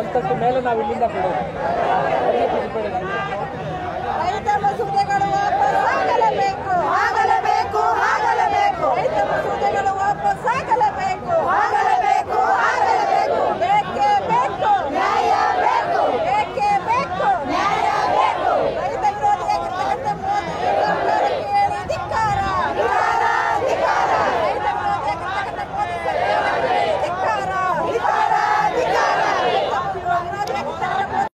ಹಂತಕ್ಕೆ ಮೇಲೆ ನಾವು ಇಲ್ಲಿಂದ ಕೊಡೋದು ಅವ್ರಿಗೆ ತಿಳ್ಕೊಳ್ಳಿ. ರೈತ ಮಸೂದೆಗಳು ವಾಪಸ್ ಆಗಲೇಬೇಕು ಆಗಲೇಬೇಕು ಆಗಲೇಬೇಕು ರೈತ ಮಸೂದೆಗಳು ವಾಪಸ್ ಆಗಲೇಬೇಕು ಆಗಲೇಬೇಕು ಆಗಲೇಬೇಕು ಬೇಕೇ ಬೇಕು ನ್ಯಾಯ ಬೇಕು ಬೇಕೇ ಬೇಕು ನ್ಯಾಯ ಬೇಕು ರೈತ ವಿರೋಧಿಯಾಗಿರ್ತಕ್ಕಂಥ ಮೋದಿ ಸರ್ಕಾರಕ್ಕೆ ಹೇಳಿ ಧಿಕ್ಕಾರ ಧಿಕ್ಕಾರ ಧಿಕ್ಕಾರ ರೈತ ವಿರೋಧಿಯಾಗಿರ್ತಕ್ಕಂಥ ಮೋದಿ ಸರ್ಕಾರಕ್ಕೆ ಹೇಳಿ ಧಿಕ್ಕಾರ ಧಿಕ್ಕಾರ ಧಿಕ್ಕಾರ ರೈತ ವಿರೋಧಿಯಾಗಿರ್ತಕ್ಕಂಥ ಮೋದಿ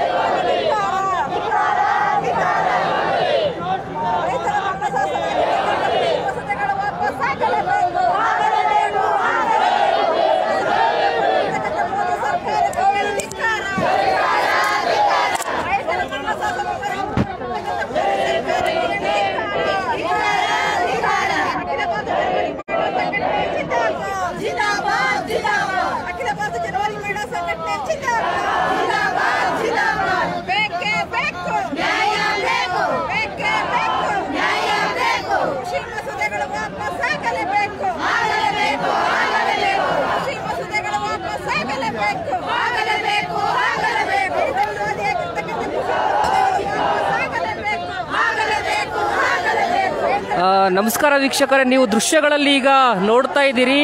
ಜಿಂದಾಬಾದ್ ಜಿಂದಾಬಾದ್ ಅಖಿಲ ಭಾರತ ಜನವರಿ ಮಹಿಳಾ ಸಂಘಟನೆ ಜಿಂದಾಬಾದ್ ಜಿಂದಾಬಾದ್ ಜಿಂದಾಬಾದ್ ಬೇಕೇ ಬೇಕು ನ್ಯಾಯ ಬೇಕು ಬೇಕೇ ಬೇಕು ನ್ಯಾಯ ಬೇಕು ಕೃಷಿ ಮಸೂದೆಗಳು ವಾಪಸ್ ಆಗಲೇಬೇಕು ಆಗಲೇಬೇಕು ಆಗಲೇಬೇಕು ಕೃಷಿ ಮಸೂದೆಗಳು ವಾಪಸ್ ಆಗಲೇಬೇಕು ಆಗಲೇಬೇಕು ಆಗಲೇಬೇಕು ರೈತ ವಿರೋಧಿಯಾಗಿರ್ತಕ್ಕಂಥ ಕೃಷಿ ಮಸೂದೆಗಳು ವಾಪಸ್ ಆಗಲೇಬೇಕು ಆಗಲೇಬೇಕು ಆಗಲೇಬೇಕು ಆ, ನಮಸ್ಕಾರ ವೀಕ್ಷಕರೇ ನೀವು ದೃಶ್ಯಗಳಲ್ಲಿ ಈಗ ನೋಡ್ತಾ ಇದ್ದೀರಿ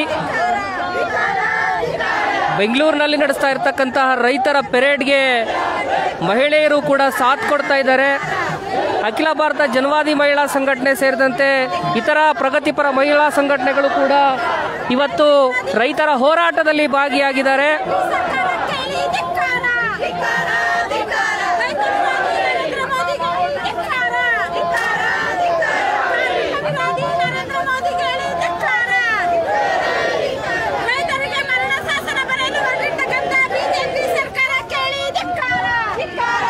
ಬೆಂಗಳೂರಿನಲ್ಲಿ ನಡೆಸ್ತಾ ಇರ್ತಕ್ಕಂತಹ ರೈತರ ಪೆರೇಡ್ಗೆ ಮಹಿಳೆಯರು ಕೂಡ ಸಾಥ್ ಕೊಡ್ತಾ ಇದ್ದಾರೆ ಅಖಿಲ ಭಾರತ ಜನವಾದಿ ಮಹಿಳಾ ಸಂಘಟನೆ ಸೇರಿದಂತೆ ಇತರ ಪ್ರಗತಿಪರ ಮಹಿಳಾ ಸಂಘಟನೆಗಳು ಕೂಡ ಇವತ್ತು ರೈತರ ಹೋರಾಟದಲ್ಲಿ ಭಾಗಿಯಾಗಿದ್ದಾರೆ ಸರ್ಕಾರಕ್ಕೆ ಹೇಳಿ ಧಿಕ್ಕಾರ ಧಿಕ್ಕಾರ ಧಿಕ್ಕಾರ ರೈತ ವಿರೋಧಿ ನರೇಂದ್ರ ಮೋದಿಗೆ ಹೇಳಿ ಧಿಕ್ಕಾರ ಧಿಕ್ಕಾರ ಧಿಕ್ಕಾರ ಕಾರ್ಮಿಕ ವಿರೋಧಿ ನರೇಂದ್ರ ಮೋದಿಗೆ ಹೇಳಿ ಧಿಕ್ಕಾರ ರೈತರಿಗೆ ಮರಣ ಶಾಸನ ಬರೆಯಲು ಹೊರಟಿರ್ತಕ್ಕಂಥ ಬಿಜೆಪಿ ಸರ್ಕಾರಕ್ಕೆ ಹೇಳಿ ಧಿಕ್ಕಾರ ಧಿಕ್ಕಾರ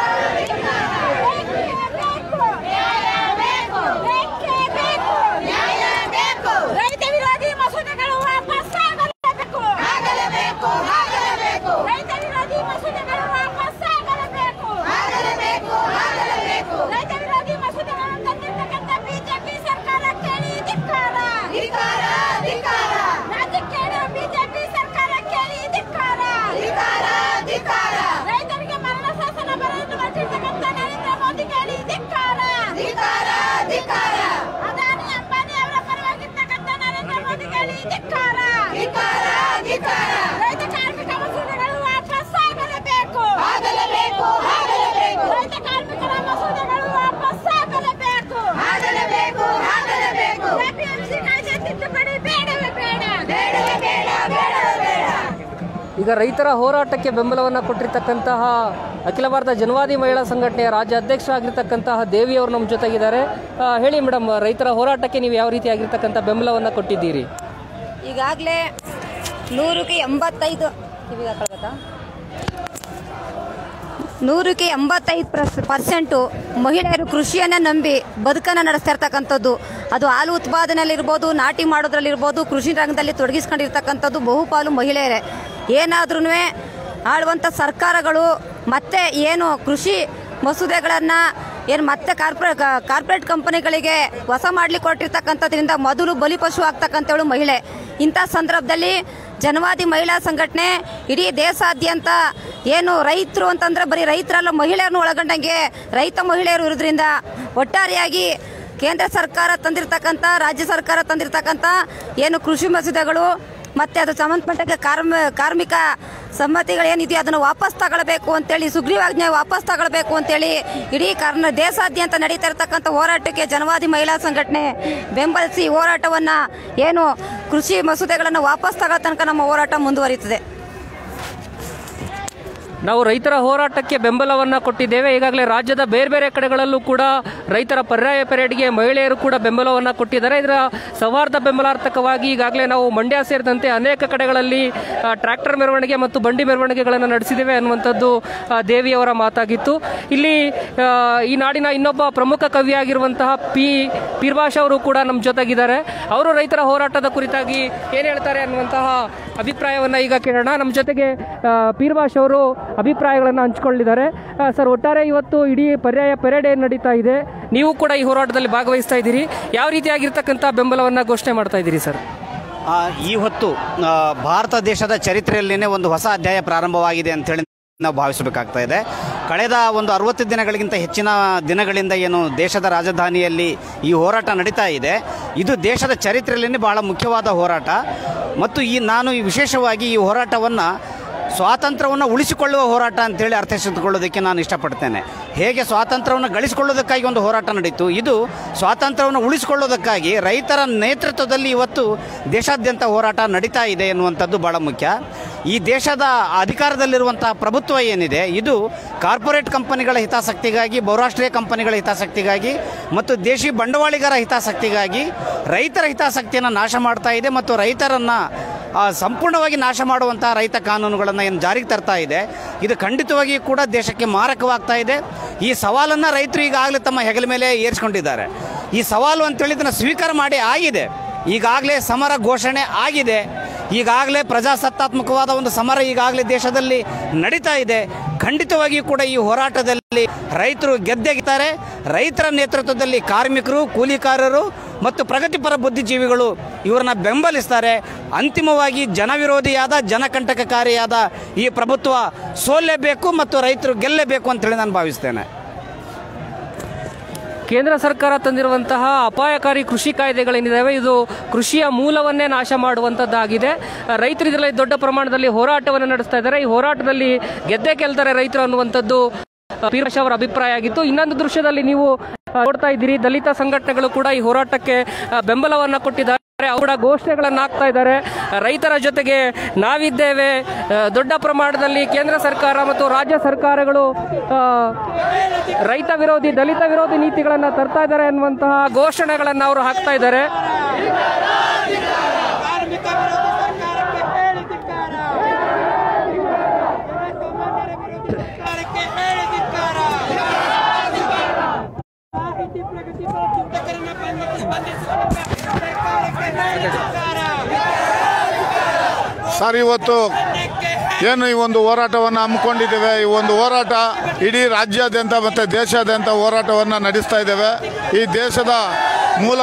ಬೇಕೇ ಬೇಕು ನ್ಯಾಯ ಬೇಕು ರೈತ ವಿರೋಧಿ ಮಸೂದೆಗಳು ವಾಪಸ್ ಆಗಲೇಬೇಕು ಆಗಲೇಬೇಕು ಆಗಲೇಬೇಕು ರೈತ ವಿರೋಧಿ ಮಸೂದೆಗಳು ವಾಪಸ್ ಆಗಲೇಬೇಕು ಆಗಲೇಬೇಕು ಆಗಲೇಬೇಕು ರೈತ ವಿರೋಧಿ ಮಸೂದೆಗಳನ್ನು ತಂದಿರ್ತಕ್ಕಂಥ ಬಿಜೆಪಿ ಸರ್ಕಾರ ಕೇಳಿ ಧಿಕ್ಕಾರ ಧಿಕ್ಕಾರ ಧಿಕ್ಕಾರ ರಾಜ್ಯಕ್ಕೆ ಹೇಳೋ ಬಿಜೆಪಿ ಸರ್ಕಾರ ಕೇಳಿ ಧಿಕ್ಕಾರ ಧಿಕ್ಕಾರ ಧಿಕ್ಕಾರ ರೈತರಿಗೆ ಮರಣ ಶಾಸನ ಬರೆದು ಹೊರಟಿರ್ತಕ್ಕಂಥ ನರೇಂದ್ರ ಮೋದಿ ಕೇಳಿ ಧಿಕ್ಕಾರ ಧಿಕ್ಕಾರ ಧಿಕ್ಕಾರ ಅದಾನಿ ಅಂಬಾನಿ ಅವರ ಪರವಾಗಿರ್ತಕ್ಕಂಥ ನರೇಂದ್ರ ಮೋದಿ ಕೇಳಿ ಧಿಕ್ಕಾರ ಧಿಕ್ಕಾರ ಧಿಕ್ಕಾರ ರೈತ ಕಾರ್ಮಿಕ ಮಸೂದೆಗಳು ವಾಪಸ್ ಆಗಲೇಬೇಕು ಆಗಲೇಬೇಕು ಆಗಲೇಬೇಕು ರೈತ ಕಾರ್ಮಿಕರ ಮಸೂದೆಗಳು ವಾಪಸ್ ಆಗಲೇಬೇಕು ಆಗಲೇಬೇಕು ಆಗಲೇಬೇಕು ಎಪಿಎಂಸಿ ಕಾಯ್ದೆ ತಿದ್ದುಪಡಿ ಬೇಡವೇ ಬೇಡ ಬೇಡವೇ ಬೇಡ ಬೇಡವೇ ಬೇಡ ಈಗ ರೈತರ ಹೋರಾಟಕ್ಕೆ ಬೆಂಬಲವನ್ನು ಕೊಟ್ಟಿರ್ತಕ್ಕಂತಹ ಅಖಿಲ ಭಾರತ ಜನವಾದಿ ಮಹಿಳಾ ಸಂಘಟನೆಯ ರಾಜ್ಯ ಅಧ್ಯಕ್ಷರಾಗಿರ್ತಕ್ಕಂತಹ ದೇವಿ ಅವರು ನಮ್ಮ ಜೊತೆಗಿದ್ದಾರೆ ಆ, ಹೇಳಿ ಮೇಡಮ್ ರೈತರ ಹೋರಾಟಕ್ಕೆ ನೀವು ಯಾವ ರೀತಿಯಾಗಿರ್ತಕ್ಕಂಥ ಬೆಂಬಲವನ್ನು ಕೊಟ್ಟಿದ್ದೀರಿ ಈಗಾಗಲೇ ನೂರಕ್ಕೆ ಎಂಬತ್ತೈದು ಕಿವಿಗೆ ಹಾಕೊಳ್ಬೇಕಾ? ನೂರಕ್ಕೆ ಎಂಬತ್ತೈದು ಪ್ರಸ್ ಪರ್ಸೆಂಟು ಮಹಿಳೆಯರು ಕೃಷಿಯನ್ನೇ ನಂಬಿ ಬದುಕನ್ನು ನಡೆಸ್ತಾ ಇರ್ತಕ್ಕಂಥದ್ದು ಅದು ಹಾಲು ಉತ್ಪಾದನೆಯಲ್ಲಿರ್ಬೋದು ನಾಟಿ ಮಾಡೋದ್ರಲ್ಲಿರ್ಬೋದು ಕೃಷಿ ರಂಗದಲ್ಲಿ ತೊಡಗಿಸ್ಕೊಂಡಿರ್ತಕ್ಕಂಥದ್ದು ಬಹುಪಾಲು ಮಹಿಳೆಯರೇ ಏನಾದ್ರೂ ಆಳುವಂಥ ಸರ್ಕಾರಗಳು ಮತ್ತೆ ಏನು ಕೃಷಿ ಮಸೂದೆಗಳನ್ನು ಏನು ಮತ್ತೆ ಕಾರ್ಪೊರೇ ಕಾರ್ಪೊರೇಟ್ ಕಂಪನಿಗಳಿಗೆ ಹೊಸ ಮಾಡ್ಲಿಕ್ಕೆ ಹೊರಟಿರ್ತಕ್ಕಂಥದ್ರಿಂದ ಮೊದಲು ಬಲಿಪಶು ಆಗ್ತಕ್ಕಂಥವಳು ಮಹಿಳೆ ಇಂಥ ಸಂದರ್ಭದಲ್ಲಿ ಜನವಾದಿ ಮಹಿಳಾ ಸಂಘಟನೆ ಇಡೀ ದೇಶಾದ್ಯಂತ ಏನು ರೈತರು ಅಂತಂದ್ರೆ ಬರೀ ರೈತರಲ್ಲ ಮಹಿಳೆಯರನ್ನು ಒಳಗೊಂಡಂಗೆ ರೈತ ಮಹಿಳೆಯರು ಇರೋದ್ರಿಂದ ಒಟ್ಟಾರೆಯಾಗಿ ಕೇಂದ್ರ ಸರ್ಕಾರ ತಂದಿರತಕ್ಕಂಥ ರಾಜ್ಯ ಸರ್ಕಾರ ತಂದಿರತಕ್ಕಂಥ ಏನು ಕೃಷಿ ಮಸೂದೆಗಳು ಮತ್ತೆ ಅದು ಸಂಬಂಧಪಟ್ಟ ಕಾರ್ಮ ಕಾರ್ಮಿಕ ಸಮ್ಮತಿಗಳು ಏನಿದೆಯೋ ಅದನ್ನು ವಾಪಸ್ ತಗೊಳ್ಬೇಕು ಅಂತೇಳಿ ಸುಗ್ರೀವಾಜ್ಞೆ ವಾಪಸ್ ತಗೊಳ್ಬೇಕು ಅಂತೇಳಿ ಇಡೀ ಕರ್ನ ದೇಶಾದ್ಯಂತ ನಡೀತಾ ಇರತಕ್ಕಂಥ ಹೋರಾಟಕ್ಕೆ ಜನವಾದಿ ಮಹಿಳಾ ಸಂಘಟನೆ ಬೆಂಬಲಿಸಿ ಹೋರಾಟವನ್ನು ಏನು ಕೃಷಿ ಮಸೂದೆಗಳನ್ನು ವಾಪಸ್ ತಗೊಳ್ಳೋ ತನಕ ನಮ್ಮ ಹೋರಾಟ ಮುಂದುವರಿಯುತ್ತದೆ ನಾವು ರೈತರ ಹೋರಾಟಕ್ಕೆ ಬೆಂಬಲವನ್ನು ಕೊಟ್ಟಿದ್ದೇವೆ ಈಗಾಗಲೇ ರಾಜ್ಯದ ಬೇರೆ ಬೇರೆ ಕಡೆಗಳಲ್ಲೂ ಕೂಡ ರೈತರ ಪರ್ಯಾಯ ಪೆರೇಡ್ಗೆ ಮಹಿಳೆಯರು ಕೂಡ ಬೆಂಬಲವನ್ನು ಕೊಟ್ಟಿದ್ದಾರೆ ಇದರ ಸೌಹಾರ್ದ ಬೆಂಬಲಾರ್ಥಕವಾಗಿ ಈಗಾಗಲೇ ನಾವು ಮಂಡ್ಯ ಸೇರಿದಂತೆ ಅನೇಕ ಕಡೆಗಳಲ್ಲಿ ಆ, ಟ್ರ್ಯಾಕ್ಟರ್ ಮೆರವಣಿಗೆ ಮತ್ತು ಬಂಡಿ ಮೆರವಣಿಗೆಗಳನ್ನು ನಡೆಸಿದ್ದೇವೆ ಅನ್ನುವಂಥದ್ದು ಆ, ದೇವಿಯವರ ಮಾತಾಗಿತ್ತು ಇಲ್ಲಿ ಆ, ಈ ನಾಡಿನ ಇನ್ನೊಬ್ಬ ಪ್ರಮುಖ ಕವಿಯಾಗಿರುವಂತಹ ಪಿ ಪೀರ್ಭಾಷ್ ಅವರು ಕೂಡ ನಮ್ಮ ಜೊತೆಗಿದ್ದಾರೆ ಅವರು ರೈತರ ಹೋರಾಟದ ಕುರಿತಾಗಿ ಏನು ಹೇಳ್ತಾರೆ ಅನ್ನುವಂತಹ ಅಭಿಪ್ರಾಯವನ್ನು ಈಗ ಕೇಳೋಣ ನಮ್ಮ ಜೊತೆಗೆ ಆ, ಪೀರ್ಭಾಷ್ ಅವರು ಅಭಿಪ್ರಾಯಗಳನ್ನು ಹಂಚಿಕೊಂಡಿದ್ದಾರೆ ಆ, ಸರ್ ಒಟ್ಟಾರೆ ಇವತ್ತು ಇಡೀ ಪರ್ಯಾಯ ಪೆರೇಡ್ ಏನು ನಡೀತಾ ಇದೆ ನೀವು ಕೂಡ ಈ ಹೋರಾಟದಲ್ಲಿ ಭಾಗವಹಿಸ್ತಾ ಇದ್ದೀರಿ ಯಾವ ರೀತಿಯಾಗಿರ್ತಕ್ಕಂಥ ಬೆಂಬಲವನ್ನು ಘೋಷಣೆ ಮಾಡ್ತಾ ಇದ್ದೀರಿ ಸರ್ ಆ, ಈ ಹೊತ್ತು ಆ, ಭಾರತ ದೇಶದ ಚರಿತ್ರೆಯಲ್ಲಿನೇ ಒಂದು ಹೊಸ ಅಧ್ಯಾಯ ಪ್ರಾರಂಭವಾಗಿದೆ ಅಂತೇಳಿ ನಾವು ಭಾವಿಸಬೇಕಾಗ್ತಾ ಇದೆ ಕಳೆದ ಒಂದು ಅರವತ್ತು ದಿನಗಳಿಗಿಂತ ಹೆಚ್ಚಿನ ದಿನಗಳಿಂದ ಏನು ದೇಶದ ರಾಜಧಾನಿಯಲ್ಲಿ ಈ ಹೋರಾಟ ನಡೀತಾ ಇದೆ ಇದು ದೇಶದ ಚರಿತ್ರೆಯಲ್ಲಿ ಬಹಳ ಮುಖ್ಯವಾದ ಹೋರಾಟ ಮತ್ತು ಈ ನಾನು ಈ ವಿಶೇಷವಾಗಿ ಈ ಹೋರಾಟವನ್ನು ಸ್ವಾತಂತ್ರ್ಯವನ್ನು ಉಳಿಸಿಕೊಳ್ಳುವ ಹೋರಾಟ ಅಂತೇಳಿ ಅರ್ಥೈಸಿಕೊಳ್ಳೋದಕ್ಕೆ ನಾನು ಇಷ್ಟಪಡ್ತೇನೆ ಹೇಗೆ ಸ್ವಾತಂತ್ರ್ಯವನ್ನು ಗಳಿಸಿಕೊಳ್ಳೋದಕ್ಕಾಗಿ ಒಂದು ಹೋರಾಟ ನಡೀತು ಇದು ಸ್ವಾತಂತ್ರ್ಯವನ್ನು ಉಳಿಸಿಕೊಳ್ಳೋದಕ್ಕಾಗಿ ರೈತರ ನೇತೃತ್ವದಲ್ಲಿ ಇವತ್ತು ದೇಶಾದ್ಯಂತ ಹೋರಾಟ ನಡೀತಾ ಇದೆ ಎನ್ನುವಂಥದ್ದು ಭಾಳ ಮುಖ್ಯ ಈ ದೇಶದ ಅಧಿಕಾರದಲ್ಲಿರುವಂತಹ ಪ್ರಭುತ್ವ ಏನಿದೆ ಇದು ಕಾರ್ಪೊರೇಟ್ ಕಂಪನಿಗಳ ಹಿತಾಸಕ್ತಿಗಾಗಿ ಬಹುರಾಷ್ಟ್ರೀಯ ಕಂಪನಿಗಳ ಹಿತಾಸಕ್ತಿಗಾಗಿ ಮತ್ತು ದೇಶಿ ಬಂಡವಾಳಿಗರ ಹಿತಾಸಕ್ತಿಗಾಗಿ ರೈತರ ಹಿತಾಸಕ್ತಿಯನ್ನು ನಾಶ ಮಾಡ್ತಾ ಇದೆ ಮತ್ತು ರೈತರನ್ನು ಆ, ಸಂಪೂರ್ಣವಾಗಿ ನಾಶ ಮಾಡುವಂತಹ ರೈತ ಕಾನೂನುಗಳನ್ನು ಏನು ಜಾರಿಗೆ ತರ್ತಾ ಇದೆ ಇದು ಖಂಡಿತವಾಗಿಯೂ ಕೂಡ ದೇಶಕ್ಕೆ ಮಾರಕವಾಗ್ತಾ ಇದೆ ಈ ಸವಾಲನ್ನು ರೈತರು ಈಗಾಗಲೇ ತಮ್ಮ ಹೆಗಲ ಮೇಲೆ ಏರಿಸ್ಕೊಂಡಿದ್ದಾರೆ ಈ ಸವಾಲು ಅಂತೇಳಿ ಇದನ್ನು ಸ್ವೀಕಾರ ಮಾಡಿ ಆಗಿದೆ ಈಗಾಗಲೇ ಸಮರ ಘೋಷಣೆ ಆಗಿದೆ ಈಗಾಗಲೇ ಪ್ರಜಾಸತ್ತಾತ್ಮಕವಾದ ಒಂದು ಸಮರ ಈಗಾಗಲೇ ದೇಶದಲ್ಲಿ ನಡೀತಾ ಇದೆ ಖಂಡಿತವಾಗಿಯೂ ಕೂಡ ಈ ಹೋರಾಟದಲ್ಲಿ ರೈತರು ಗೆದ್ದೆಗಿದ್ದಾರೆ ರೈತರ ನೇತೃತ್ವದಲ್ಲಿ ಕಾರ್ಮಿಕರು ಕೂಲಿಕಾರರು ಮತ್ತು ಪ್ರಗತಿಪರ ಬುದ್ಧಿಜೀವಿಗಳು ಇವರನ್ನ ಬೆಂಬಲಿಸ್ತಾರೆ ಅಂತಿಮವಾಗಿ ಜನವಿರೋಧಿಯಾದ ಜನಕಂಟಕಕಾರಿಯಾದ ಈ ಪ್ರಭುತ್ವ ಸೋಲೇಬೇಕು ಮತ್ತು ರೈತರು ಗೆಲ್ಲಬೇಕು ಅಂತೇಳಿ ನಾನು ಭಾವಿಸ್ತೇನೆ ಕೇಂದ್ರ ಸರ್ಕಾರ ತಂದಿರುವಂತಹ ಅಪಾಯಕಾರಿ ಕೃಷಿ ಕಾಯ್ದೆಗಳೇನಿದ್ದಾವೆ ಇದು ಕೃಷಿಯ ಮೂಲವನ್ನೇ ನಾಶ ಮಾಡುವಂಥದ್ದಾಗಿದೆ ರೈತರು ಇದರಲ್ಲಿ ದೊಡ್ಡ ಪ್ರಮಾಣದಲ್ಲಿ ಹೋರಾಟವನ್ನು ನಡೆಸ್ತಾ ಇದ್ದಾರೆ ಈ ಹೋರಾಟದಲ್ಲಿ ಗೆದ್ದೆ ಗೆಲ್ತಾರೆ ರೈತರು ಅನ್ನುವಂಥದ್ದು ಪೀರಶ್ ಅವರ ಅಭಿಪ್ರಾಯ ಆಗಿತ್ತು ಇನ್ನೊಂದು ದೃಶ್ಯದಲ್ಲಿ ನೀವು ಆ, ನೋಡ್ತಾ ಇದ್ದೀರಿ ದಲಿತ ಸಂಘಟನೆಗಳು ಕೂಡ ಈ ಹೋರಾಟಕ್ಕೆ ಆ, ಬೆಂಬಲವನ್ನ ಕೊಟ್ಟಿದ್ದಾರೆ ಅವರು ಕೂಡ ಘೋಷಣೆಗಳನ್ನು ಹಾಕ್ತಾ ಇದ್ದಾರೆ ರೈತರ ಜೊತೆಗೆ ನಾವಿದ್ದೇವೆ ಆ, ದೊಡ್ಡ ಪ್ರಮಾಣದಲ್ಲಿ ಕೇಂದ್ರ ಸರ್ಕಾರ ಮತ್ತು ರಾಜ್ಯ ಸರ್ಕಾರಗಳು ಆ, ರೈತ ವಿರೋಧಿ ದಲಿತ ವಿರೋಧಿ ನೀತಿಗಳನ್ನು ತರ್ತಾ ಇದ್ದಾರೆ ಅನ್ನುವಂತಹ ಘೋಷಣೆಗಳನ್ನು ಅವರು ಹಾಕ್ತಾ ಇದ್ದಾರೆ ಕಾರ್ಮಿಕ ವಿರೋಧಿ ಸರ್ಕಾರಕ್ಕೆ ಹೇಳಿ ಧಿಕ್ಕಾರ ಜನಸಾಮಾನ್ಯರ ವಿರುದ್ಧ ಸರ್ಕಾರಕ್ಕೆ ಹೇಳಿ ಧಿಕ್ಕಾರ ಮಾಹಿತಿ ಪ್ರಗತಿಪರ ಚಿಂತಕರನ್ನ ಬಂಧಿಸಿ ಬಂಧಿಸುವ ಸರ್ಕಾರಕ್ಕೆ ಹೇಳಿ ಧಿಕ್ಕಾರ ಸರ್ ಇವತ್ತು ಏನು ಈ ಒಂದು ಹೋರಾಟವನ್ನು ಹಮ್ಮಿಕೊಂಡಿದ್ದೇವೆ ಈ ಒಂದು ಹೋರಾಟ ಇಡೀ ರಾಜ್ಯಾದ್ಯಂತ ಮತ್ತು ದೇಶಾದ್ಯಂತ ಹೋರಾಟವನ್ನು ನಡೆಸ್ತಾ ಇದ್ದೇವೆ ಈ ದೇಶದ ಮೂಲ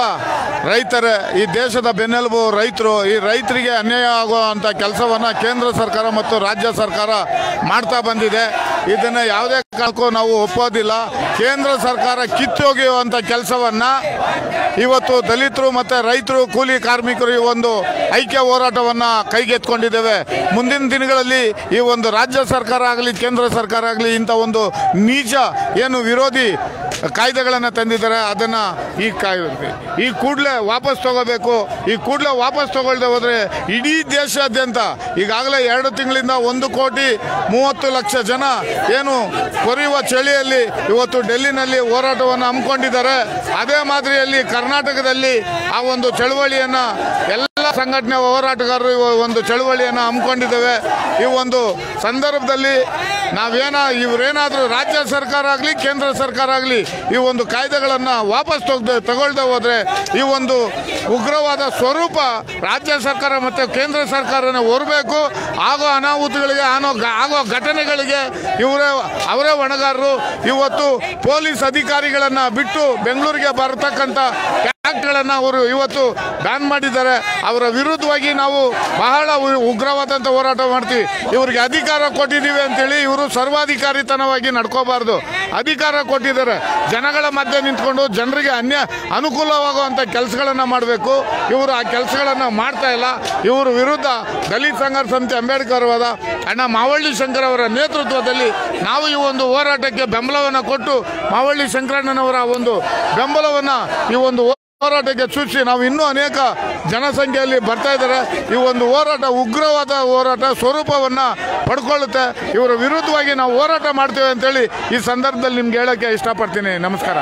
ರೈತರೇ ಈ ದೇಶದ ಬೆನ್ನೆಲುಬು ರೈತರು ಈ ರೈತರಿಗೆ ಅನ್ಯಾಯ ಆಗುವಂಥ ಕೆಲಸವನ್ನು ಕೇಂದ್ರ ಸರ್ಕಾರ ಮತ್ತು ರಾಜ್ಯ ಸರ್ಕಾರ ಮಾಡ್ತಾ ಬಂದಿದೆ ಇದನ್ನು ಯಾವುದೇ ಕಾರಣಕ್ಕೂ ನಾವು ಒಪ್ಪೋದಿಲ್ಲ ಕೇಂದ್ರ ಸರ್ಕಾರ ಕಿತ್ತೊಗೆಯುವಂಥ ಕೆಲಸವನ್ನು ಇವತ್ತು ದಲಿತರು ಮತ್ತು ರೈತರು ಕೂಲಿ ಕಾರ್ಮಿಕರು ಈ ಒಂದು ಐಕ್ಯ ಹೋರಾಟವನ್ನು ಕೈಗೆತ್ಕೊಂಡಿದ್ದೇವೆ ಮುಂದಿನ ದಿನಗಳಲ್ಲಿ ಈ ಒಂದು ರಾಜ್ಯ ಸರ್ಕಾರ ಆಗಲಿ ಕೇಂದ್ರ ಸರ್ಕಾರ ಆಗಲಿ ಇಂಥ ಒಂದು ನೀಚ ಏನು ವಿರೋಧಿ ಕಾಯ್ದೆಗಳನ್ನು ತಂದಿದ್ದಾರೆ ಅದನ್ನು ಈ ಕಾಯ್ ಈ ಕೂಡಲೇ ವಾಪಸ್ ತಗೋಬೇಕು ಈ ಕೂಡಲೇ ವಾಪಸ್ ತಗೊಳ್ದೆ ಹೋದರೆ ಇಡೀ ದೇಶಾದ್ಯಂತ ಈಗಾಗಲೇ ಎರಡು ತಿಂಗಳಿಂದ ಒಂದು ಕೋಟಿ ಮೂವತ್ತು ಲಕ್ಷ ಜನ ಏನು ಕೊರೆಯುವ ಚಳಿಯಲ್ಲಿ ಇವತ್ತು ಡೆಲ್ಲಿನಲ್ಲಿ ಹೋರಾಟವನ್ನು ಹಮ್ಮಿಕೊಂಡಿದ್ದಾರೆ ಅದೇ ಮಾದರಿಯಲ್ಲಿ ಕರ್ನಾಟಕದಲ್ಲಿ ಆ ಒಂದು ಚಳವಳಿಯನ್ನು ಎಲ್ಲ ಸಂಘಟನೆ ಹೋರಾಟಗಾರರು ಈ ಒಂದು ಚಳವಳಿಯನ್ನು ಹಮ್ಮಿಕೊಂಡಿದ್ದೇವೆ ಈ ಒಂದು ಸಂದರ್ಭದಲ್ಲಿ ನಾವೇನ ಇವರೇನಾದರೂ ರಾಜ್ಯ ಸರ್ಕಾರ ಆಗಲಿ ಕೇಂದ್ರ ಸರ್ಕಾರ ಆಗಲಿ ಈ ಒಂದು ಕಾಯ್ದೆಗಳನ್ನು ವಾಪಸ್ ತೆಗ್ದು ತಗೊಳ್ದೆ ಹೋದರೆ ಈ ಒಂದು ಉಗ್ರವಾದ ಸ್ವರೂಪ ರಾಜ್ಯ ಸರ್ಕಾರ ಮತ್ತು ಕೇಂದ್ರ ಸರ್ಕಾರನೇ ಹೊರಬೇಕು ಆಗೋ ಅನಾಹುತಗಳಿಗೆ ಆನೋ ಆಗೋ ಘಟನೆಗಳಿಗೆ ಇವರೇ ಅವರೇ ಹೊಣೆಗಾರರು ಇವತ್ತು ಪೊಲೀಸ್ ಅಧಿಕಾರಿಗಳನ್ನು ಬಿಟ್ಟು ಬೆಂಗಳೂರಿಗೆ ಬರತಕ್ಕಂಥ ಫ್ಯಾಕ್ಟ್ರಿಗಳನ್ನು ಅವರು ಇವತ್ತು ಬ್ಯಾನ್ ಮಾಡಿದ್ದಾರೆ ಅವರ ವಿರುದ್ಧವಾಗಿ ನಾವು ಬಹಳ ಉ- ಉಗ್ರವಾದಂಥ ಹೋರಾಟ ಮಾಡ್ತೀವಿ ಇವರಿಗೆ ಅಧಿಕಾರ ಕೊಟ್ಟಿದ್ದೀವಿ ಅಂತೇಳಿ ಇವರು ಸರ್ವಾಧಿಕಾರಿತನವಾಗಿ ನಡ್ಕೋಬಾರ್ದು ಅಧಿಕಾರ ಕೊಟ್ಟಿದ್ದಾರೆ ಜನಗಳ ಮಧ್ಯೆ ನಿಂತ್ಕೊಂಡು ಜನರಿಗೆ ಅನ್ಯ ಅನುಕೂಲವಾಗುವಂಥ ಕೆಲಸಗಳನ್ನು ಮಾಡಬೇಕು ಇವರು ಆ ಕೆಲಸಗಳನ್ನು ಮಾಡ್ತಾ ಇಲ್ಲ ಇವರು ವಿರುದ್ಧ ದಲಿತ ಸಂಘರ್ಷ ಸಮಿತಿ ಅಂಬೇಡ್ಕರ್ ವಾದ ಅಣ್ಣ ಮಾವಳ್ಳಿ ಶಂಕರ್ ಅವರ ನೇತೃತ್ವದಲ್ಲಿ ನಾವು ಈ ಒಂದು ಹೋರಾಟಕ್ಕೆ ಬೆಂಬಲವನ್ನು ಕೊಟ್ಟು ಮಾವಳ್ಳಿ ಶಂಕರಣ್ಣನವರ ಒಂದು ಬೆಂಬಲವನ್ನು ಈ ಒಂದು ಹೋರಾಟಕ್ಕೆ ಸೂಚಿಸಿ ನಾವು ಇನ್ನೂ ಅನೇಕ ಜನಸಂಖ್ಯೆಯಲ್ಲಿ ಬರ್ತಾ ಇದ್ದಾರೆ ಈ ಒಂದು ಹೋರಾಟ ಉಗ್ರವಾದ ಹೋರಾಟ ಸ್ವರೂಪವನ್ನು ಪಡ್ಕೊಳ್ಳುತ್ತೆ ಇವರ ವಿರುದ್ಧವಾಗಿ ನಾವು ಹೋರಾಟ ಮಾಡ್ತೇವೆ ಅಂತೇಳಿ ಈ ಸಂದರ್ಭದಲ್ಲಿ ನಿಮ್ಗೆ ಹೇಳೋಕ್ಕೆ ಇಷ್ಟಪಡ್ತೀನಿ ನಮಸ್ಕಾರ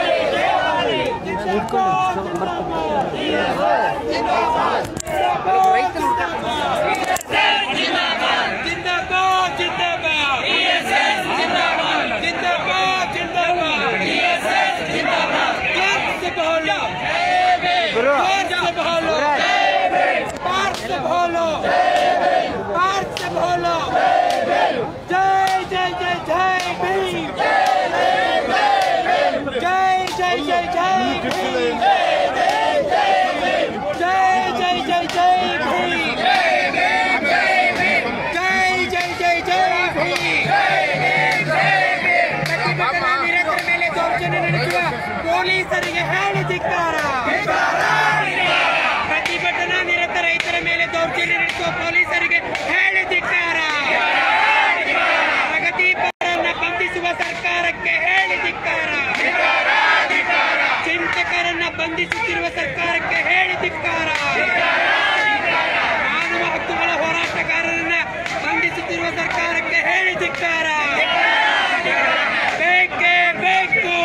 जिंदाबाद जिंदाबाद जिंदाबाद जिंदाबाद जिंदाबाद जोर से बोलो जोर से बोलो पार से बोलो पार से बोलो जय जय जय जय भीम जय जय जय जय भीम जय जय ಪೊಲೀಸರಿಗೆ ಹೇಳಿ ಧಿಕ್ಕಾರ ಪ್ರತಿಭಟನಾ ನಿರತ ರೈತರ ಮೇಲೆ ದೌರ್ಜನ್ಯ ನಡೆಸುವ ಪೊಲೀಸರಿಗೆ ಹೇಳಿ ಧಿಕ್ಕಾರ ಪ್ರಗತಿಪರರನ್ನ ಬಂಧಿಸುವ ಸರ್ಕಾರಕ್ಕೆ ಹೇಳಿ ಧಿಕ್ಕಾರ ಚಿಂತಕರನ್ನ ಬಂಧಿಸುತ್ತಿರುವ ಸರ್ಕಾರಕ್ಕೆ ಹೇಳಿ ಧಿಕ್ಕಾರ ಮಾನವ ಹಕ್ಕುಗಳ ಹೋರಾಟಗಾರರನ್ನ ಬಂಧಿಸುತ್ತಿರುವ ಸರ್ಕಾರಕ್ಕೆ ಹೇಳಿ ಧಿಕ್ಕಾರ ಬೇಕೇ ಬೇಕು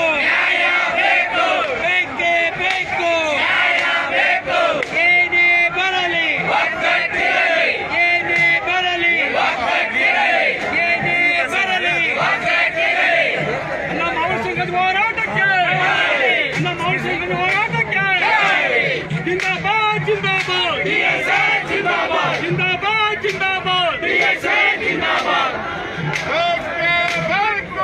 ಬೇಕೇ ಬೇಕು ಏನೇ ಬರಲಿ ಏನೇ ಬರಲಿ ಏನೇ ಬರಲಿ ನಮ್ಮ ಅವ್ರ ಸಂಘದ ಹೋರಾಟಕ್ಕೆ ನಮ್ಮ ಅವ್ರ ಸಂಘದ ಹೋರಾಟಕ್ಕೆ ಜಿಂದಾಬಾದ್ ಜಿಂದಾಬಾದ್ ಜಿಂದಾಬಾದ್ ಜಿಂದಾಬಾದ್ ಜಿಂದಾಬಾದ್ ಜಿಂದಾಬಾದ್ ಬೇಕೇ ಬೇಕು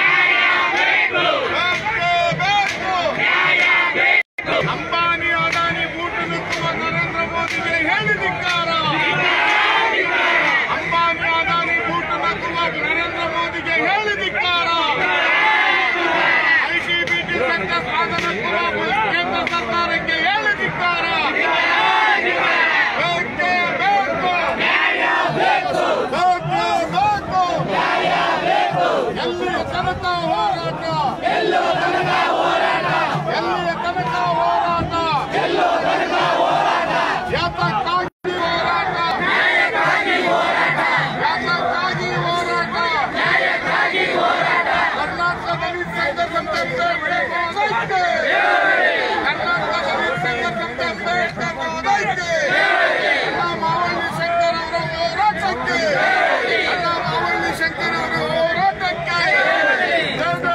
ಬೇಕೇ ಬೇಕು ಅಂಬಾನಿ ಅದಾನಿ ಬೂಟು ನುಗ್ಗುವ ನರೇಂದ್ರ ಮೋದಿಗೆ ಹೇಳಿ ಧಿಕ್ಕಾರ ಅಂಬಾನಿ ಅದಾನಿ ಬೂಟು ನುಗ್ಗುವ ನರೇಂದ್ರ ಮೋದಿಗೆ ಹೇಳಿ ಧಿಕ್ಕಾರ ಐಟಿಬಿಟಿ ಸಂಘ ಸಾಧನಕ್ಕೂ ಕೇಂದ್ರ ಸರ್ಕಾರಕ್ಕೆ ಹೇಳಿ ಧಿಕ್ಕಾರ ಬೇಕೇ ಬೇಕು ಬೇಕು ಬೇಕು ಎಲ್ಲಿಯ ತನಕ ಹೋರಾಟ ಎಲ್ಲಿಯ ತನಕ ಹೋರಾಟ ಯಾತಕ್ಕಾಗಿ ಹೋರಾಟ ಯಾತಕ್ಕಾಗಿ ಹೋರಾಟ ಕರ್ನಾಟಕದಲ್ಲಿ ಸಂಘ ಸಂಸ್ಥೆ ಅಂಬೇಡ್ಕರ್ ಕರ್ನಾಟಕದಲ್ಲಿ ಸಂಘ ಸಂಸ್ಥೆ ಅಂಬೇಡ್ಕರ್ ಹೋದೈತೆ ಅಣ್ಣ ಮಾವಳ್ಳಿ ಶಂಕರ್ ಅವರ ಹೋರಾಟಕ್ಕೆ ಅಣ್ಣ ಮಾವಳ್ಳಿ ಶಂಕರ್ ಅವರ ಹೋರಾಟಕ್ಕೆ ಜೈ ಜೈ